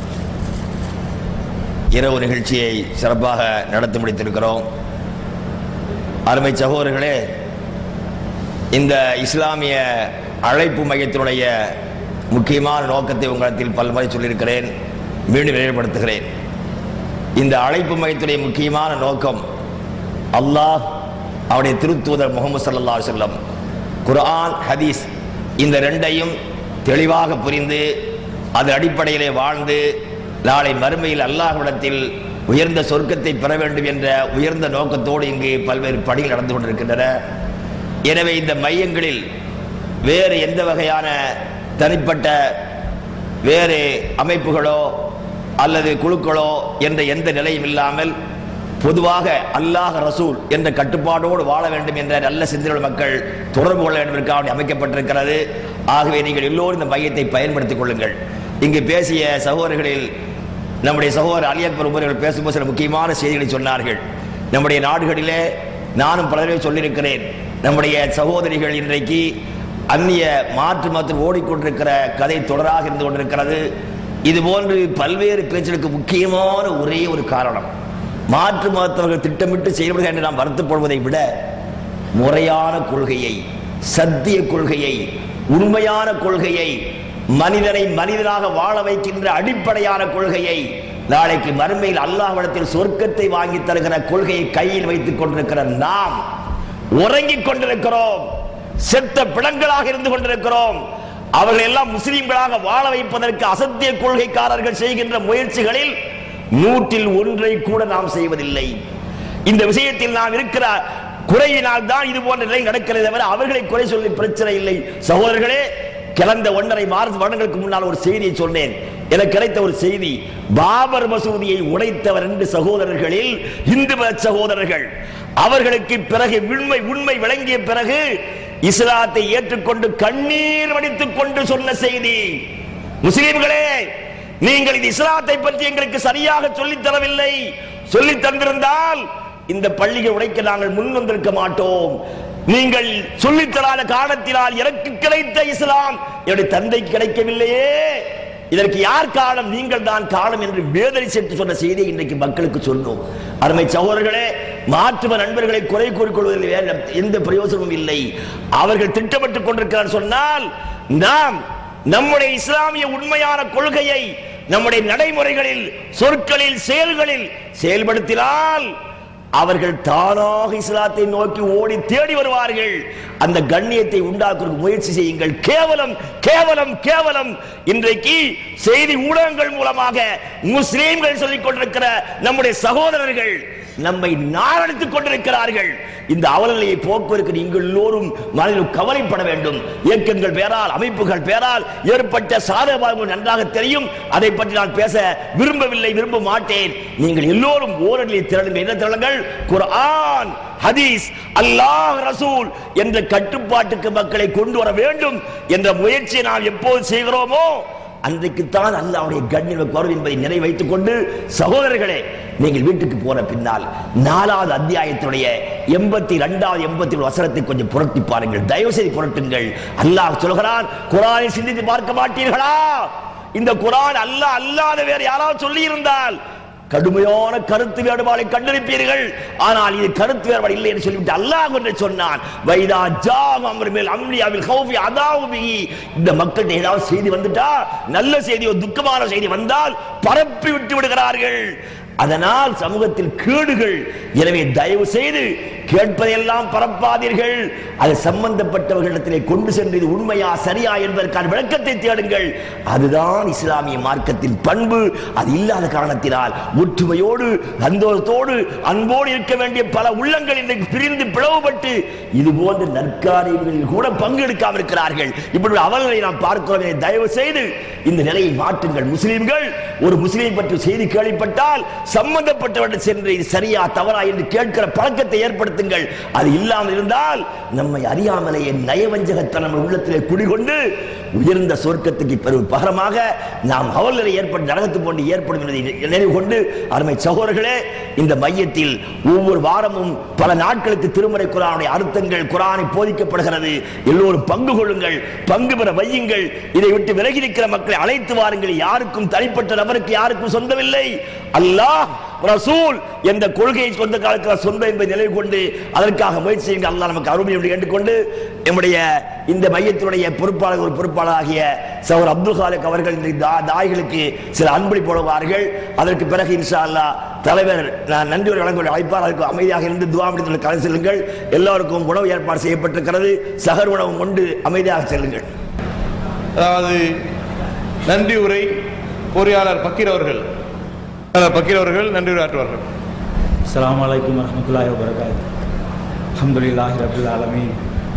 இரவு நிகழ்ச்சியை சிறப்பாக நடத்தி முடித்திருக்கிறோம் அருமை சகோதரர்களே இந்த இஸ்லாமிய அழைப்பு மையத்தினுடைய முக்கியமான நோக்கத்தை உங்களிடத்தில் பல்முறை சொல்லியிருக்கிறேன் மீண்டும் நினைவுபடுத்துகிறேன் இந்த அழைப்பு மையத்துடைய முக்கியமான நோக்கம் அல்லாஹ் அவருடைய திருத்தூதர் முகமது சல்லா செல்லம் குர்ஆன் ஹதீஸ் இந்த ரெண்டையும் தெளிவாக புரிந்து அது அடிப்படையிலே வாழ்ந்து நாளை மறுமையில் அல்லாஹ்விடத்தில் உயர்ந்த சொர்க்கத்தை பெற வேண்டும் என்ற உயர்ந்த நோக்கத்தோடு இங்கு பல்வேறு பணிகள் நடந்து கொண்டிருக்கின்றன எனவே இந்த மையங்களில் வேறு எந்த வகையான தனிப்பட்ட வேறு அமைப்புகளோ அல்லது குழுக்களோ என்ற எந்த நிலையும் இல்லாமல் பொதுவாக அல்லாஹ் ரசூல் என்ற கட்டுப்பாடோடு வாழ வேண்டும் என்ற நல்ல சிந்தனை மக்கள் தொடர்பு கொள்ள வேண்டும் என்பதற்காக அமைக்கப்பட்டிருக்கிறது ஆகவே நீங்கள் எல்லோரும் இந்த மையத்தை பயன்படுத்திக் கொள்ளுங்கள் இங்கு பேசிய சகோதரர்களில் நம்முடைய சகோதரர் அலி அக்பர் உமர்கள் பேசும்போது சில முக்கியமான செய்திகளை சொன்னார்கள் நம்முடைய நாடுகளிலே நானும் பல தடவை சொல்லியிருக்கிறேன் நம்முடைய சகோதரிகள் இன்றைக்கு அந்நிய மாற்று மதத்தில் ஓடிக்கொண்டிருக்கிற கதை தொடராக இருந்து கொண்டிருக்கிறது இது போன்று பல்வேறு பேச்சுகளுக்கு முக்கியமான ஒரே ஒரு காரணம் மாற்று மதத்தவர்கள் திட்டமிட்டு செயல்படுக என்று நாம் வருத்தப்படுவதை விட முறையான கொள்கையை சத்திய கொள்கையை உண்மையான கொள்கையை மனிதனை மனிதனாக வாழ வைக்கின்ற அடிப்படையான கொள்கையை நாளைக்கு மறுமையில் அல்லாஹ்விடத்தில் சொர்க்கத்தை வாங்கி தருகிற கொள்கையை கையில் வைத்துக் கொண்டிருக்கிற நாம் உறங்கிக் கொண்டிருக்கிறோம் செத்த பிணங்களாக இருந்து கொண்டிருக்கிறோம் அவர்கள் எல்லாம் முஸ்லிம்களாக வாழ வைப்பதற்கு அசத்திய கொள்கைக்காரர்கள் செய்கின்ற முயற்சிகளில் நூற்றில் ஒன்றை கூட நாம் செய்வதில்லை இந்த விஷயத்தில் நாம் இருக்கிற குறையினால் தான் இது போன்ற நிலை நடக்கிறது தவிர அவர்களை குறை சொல்லி பிரச்சனை இல்லை சகோதரர்களே கிளந்த ஒன்றரை மாத வருடங்களுக்கு முன்னால் ஒரு செய்தியை சொன்னேன் எனக்கு கிடைத்த ஒரு செய்தி பாபர் மசூதியை உடைத்தவர் என்று சகோதரர்களில் இந்து மத சகோதரர்கள் அவர்களுக்கு பிறகு உண்மை உண்மை விளங்கிய பிறகு இஸ்லாத்தை ஏற்றுக்கொண்டு கண்ணீர் வடித்துக் கொண்டு சொன்ன செய்தி முஸ்லிம்களே நீங்கள் இந்த இஸ்லாத்தை பற்றி எங்களுக்கு சரியாக சொல்லித் தரவில்லை சொல்லித் தந்திருந்தால் இந்த பள்ளியை உடைக்க நாங்கள் முன் வந்திருக்க மாட்டோம் நீங்கள் சொல்லித் தராத காரணத்தினால் எனக்கு கிடைத்த இஸ்லாம் என்னுடைய தந்தைக்கு கிடைக்கவில்லையே இதற்கு யார் காரணம் நீங்கள் தான் காரணம் என்று வேதனை சென்று சொன்ன செய்தியை இன்றைக்கு மக்களுக்கு சொன்னோம் அருமை சகோதரர்களே மாற்றுவ நண்பர்களை குறை கூறிக்கொள்வதில் வேறு எந்த பிரயோசனமும் இல்லை அவர்கள் திட்டமிட்டுக் கொண்டிருக்கிறார் சொன்னால் நாம் நம்முடைய இஸ்லாமிய உண்மையான கொள்கையை நம்முடைய நடைமுறைகளில் சொற்களில் செயல்களில் செயல்படுத்தினால் அவர்கள் தானாக இஸ்லாத்தை நோக்கி ஓடி தேடி வருவார்கள் அந்த கண்ணியத்தை உண்டாக்குறதுக்கு முயற்சி செய்யுங்கள் கேவலம் கேவலம் கேவலம் இன்றைக்கு செய்தி ஊடகங்கள் மூலமாக முஸ்லீம்கள் சொல்லிக் கொண்டிருக்கிற நம்முடைய சகோதரர்கள் நம்மை நாரடித்துக் கொண்டிருக்கிறார்கள் இந்த அவலநிலையை போக்குவதற்கு நீங்கள் எல்லோரும் மனதில் கவலைப்பட வேண்டும் இயக்கங்கள் பேரால் அமைப்புகள் பேரால் ஏற்பட்ட சாதகபாதங்கள் நன்றாக தெரியும் அதை பற்றி நான் பேச விரும்பவில்லை விரும்ப மாட்டேன் நீங்கள் எல்லோரும் ஓரடியை திரளுங்கள் என்ன திரளுங்கள் குர்ஆன் ஹதீஸ் அல்லாஹ் ரசூல் என்ற கட்டுப்பாட்டுக்கு மக்களை கொண்டு வர வேண்டும் என்ற முயற்சியை நாம் எப்போது செய்கிறோமோ அன்றைக்குத்தான் அல்லாஹ்வுடைய கண்ணியம் வரும் என்பதை நினை வைத்துக் கொண்டு சகோதரர்களே நீங்கள் வீட்டுக்கு போன பின்னால் நாலாவது அத்தியாயத்துடைய எண்பத்தி இரண்டாவது எண்பத்தி வசனத்தை கொஞ்சம் புரட்டி பாருங்கள் தயவு செய்து புரட்டுங்கள் அல்லாஹ் சொல்கிறான் குரானை சிந்தித்து பார்க்க மாட்டீர்களா இந்த குரான் அல்லாஹ் அல்லாத வேறு யாராவது சொல்லி இருந்தால் கடுமையான கருத்து வேறுபாடை கண்டிருப்பீர்கள் ஆனால் இது கருத்து வேறுபாடு இல்லை என்று சொல்லிவிட்டு அல்லாஹ் என்று சொன்னான் வைதா ஜாம் அம்ர் மேல் அம்ரியாவில் ஹௌஃபி அதாவு பிஹி இந்த மக்கள்கிட்ட ஏதாவது செய்தி வந்துட்டா நல்ல செய்தியோ துக்கமான செய்தி வந்தால் பரப்பி விட்டு விடுகிறார்கள் அதனால் சமூகத்தில் கேடுகள் எனவே தயவு செய்து கேட்பதையெல்லாம் பரப்பாதீர்கள் அது சம்பந்தப்பட்டவர்களிடத்திலே கொண்டு சென்று இது உண்மையா சரியா என்பதற்கான விளக்கத்தை தேடுங்கள் அதுதான் இஸ்லாமிய மார்க்கத்தின் பண்பு அது இல்லாத காரணத்தினால் ஒற்றுமையோடு சந்தோஷத்தோடு அன்போடு இருக்க வேண்டிய பல உள்ளங்கள் இன்றைக்கு பிரிந்து பிளவுபட்டு இது போன்ற நற்காரியங்களில் கூட பங்கெடுக்காமல் இருக்கிறார்கள் இப்படி அவர்களை நாம் பார்க்கிறோம் எனவே தயவு செய்து இந்த நிலையை மாற்றுங்கள் முஸ்லிம்கள் ஒரு முஸ்லீம் பற்றி செய்தி கேள்விப்பட்டால் சம்பந்தப்பட்டவர்கள் சென்று இது சரியா தவறா என்று கேட்கிற பழக்கத்தை ஏற்படுத்துங்கள் அது இல்லாமல் இருந்தால் நம்மை அறியாமலேயே நயவஞ்சகத்தனம் உள்ளத்திலே குடிகொண்டு உயர்ந்த சொர்க்கத்துக்கு பெரும் பகரமாக நாம் அவர்களை ஏற்பட்டு நரகத்து போன்று ஏற்படும் என்பதை நினைவு கொண்டு அருமை சகோதரர்களே இந்த மையத்தில் ஒவ்வொரு வாரமும் பல நாட்களுக்கு திருமறை குரானுடைய அர்த்தங்கள் குரானை போதிக்கப்படுகிறது எல்லோரும் பங்கு கொள்ளுங்கள் பங்கு பெற வையுங்கள் இதை விட்டு விலகி இருக்கிற மக்களை அழைத்து வாருங்கள் யாருக்கும் தனிப்பட்ட நபருக்கு யாருக்கும் சொந்தமில்லை அல்லாஹ் ரசூல் என்ற கொள்கையை சொந்த காலத்தில் சொந்தம் என்பதை நிலை கொண்டு அதற்காக முயற்சி செய்யுங்கள் அல்லாஹ் நமக்கு அருமை என்று கேட்டுக்கொண்டு நம்முடைய இந்த மையத்தினுடைய பொறுப்பாளர் ஒரு பொறுப்பாளராகிய சௌர் அப்துல் காலிக் அவர்கள் இந்த தா- தாய்களுக்கு சில அன்பளி போடுவார்கள் அதற்கு பிறகு இன்ஷா அல்லாஹ் தலைவர் நான் நன்றி ஒரு வழங்க அழைப்பார் அதற்கு அமைதியாக இருந்து துவாமிடத்தில் கலந்து செல்லுங்கள் எல்லோருக்கும் உணவு ஏற்பாடு செய்யப்பட்டிருக்கிறது சகர் உணவு கொண்டு அமைதியாக செல்லுங்கள் அதாவது நன்றி உரை பொறியாளர் பக்கீர் அவர்கள் பொறியாளர் பக்கீர் அவர்கள் நன்றி உரை ஆற்றுவார்கள் அஸ்ஸலாமு அலைக்கும் வரஹ்மத்துல்லாஹி வபரகாத் அல்ஹம்துலில்லாஹி ரப்பில் ஆலமீன்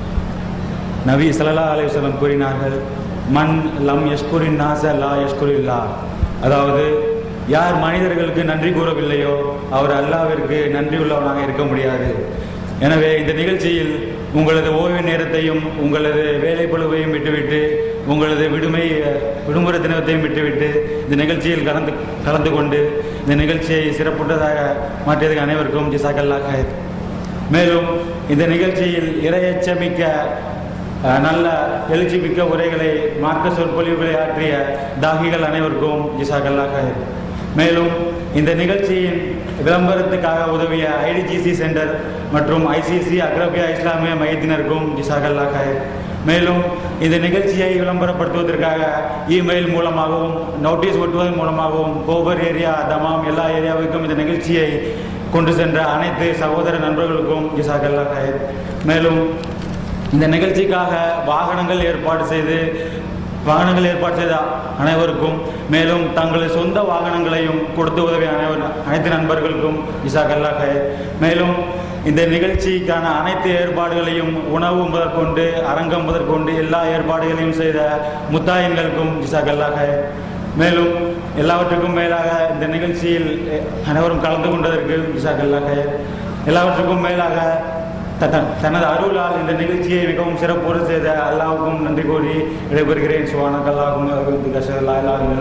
நபி ஸல்லல்லாஹு அலைஹி வஸல்லம் கூறினார்கள் மன் லம் யஷ்குரின் நாஸ லா யஷ்குரில்லா அதாவது யார் மனிதர்களுக்கு நன்றி கூறவில்லையோ அவர் அல்லாவிற்கு நன்றி உள்ளவனாக இருக்க முடியாது எனவே இந்த நிகழ்ச்சியில் உங்களது ஓய்வு நேரத்தையும் உங்களது வேலை பளுவையும் விட்டுவிட்டு உங்களது விடுமை விடுமுறை தினத்தையும் விட்டுவிட்டு இந்த நிகழ்ச்சியில் கலந்து கலந்து கொண்டு இந்த நிகழ்ச்சியை சிறப்புற்றதாக மாற்றியதுக்கு அனைவருக்கும் ஜிசாக்கல்லா ஹயர் மேலும் இந்த நிகழ்ச்சியில் இரையச்சமிக்க அஹ், நல்ல எழுச்சி மிக்க உரைகளை மார்க்க சொற்பொழிவுகளை ஆற்றிய தாகிகள் அனைவருக்கும் ஜிசாக்கல்லா ஹயர் மேலும் இந்த நிகழ்ச்சியின் விளம்பரத்துக்காக உதவிய ஐடிஜிசி சென்டர் மற்றும் ஐசிசி அக்ரபியா இஸ்லாமிய மையத்தினருக்கும் ஜிசாகல்லா ஹயர் மேலும் இந்த நிகழ்ச்சியை விளம்பரப்படுத்துவதற்காக இமெயில் மூலமாகவும் நோட்டீஸ் ஒட்டுவதன் மூலமாகவும் கோபர் ஏரியா தமாம் எல்லா ஏரியாவுக்கும் இந்த நிகழ்ச்சியை கொண்டு சென்ற அனைத்து சகோதர நண்பர்களுக்கும் ஜிசாகல்லா ஹயர் மேலும் இந்த நிகழ்ச்சிக்காக வாகனங்கள் ஏற்பாடு செய்து வாகனங்கள் ஏற்பாடு செய்த அனைவருக்கும் மேலும் தங்களது சொந்த வாகனங்களையும் கொடுத்து உதவிய அனைவர் அனைத்து நண்பர்களுக்கும் இசாக் அல்லா ஹயர் மேலும் இந்த நிகழ்ச்சிக்கான அனைத்து ஏற்பாடுகளையும் உணவு முதற்கொண்டு அரங்கம் முதற்கொண்டு எல்லா ஏற்பாடுகளையும் செய்த முத்தாயின்களுக்கும் ஜிசாக்கல்லாக மேலும் எல்லாவற்றுக்கும் மேலாக இந்த நிகழ்ச்சியில் அனைவரும் கலந்து கொண்டதற்கு ஜிசாக்கல்லாக எல்லாவற்றுக்கும் மேலாக த- த- தனது அருளால் இந்த நிகழ்ச்சியை மிகவும் சிறப்போடு செய்த அல்லாவுக்கும் நன்றி கூறி விடைபெறுகிறேன் சுவானக்கல்லாகும் கஷல்லா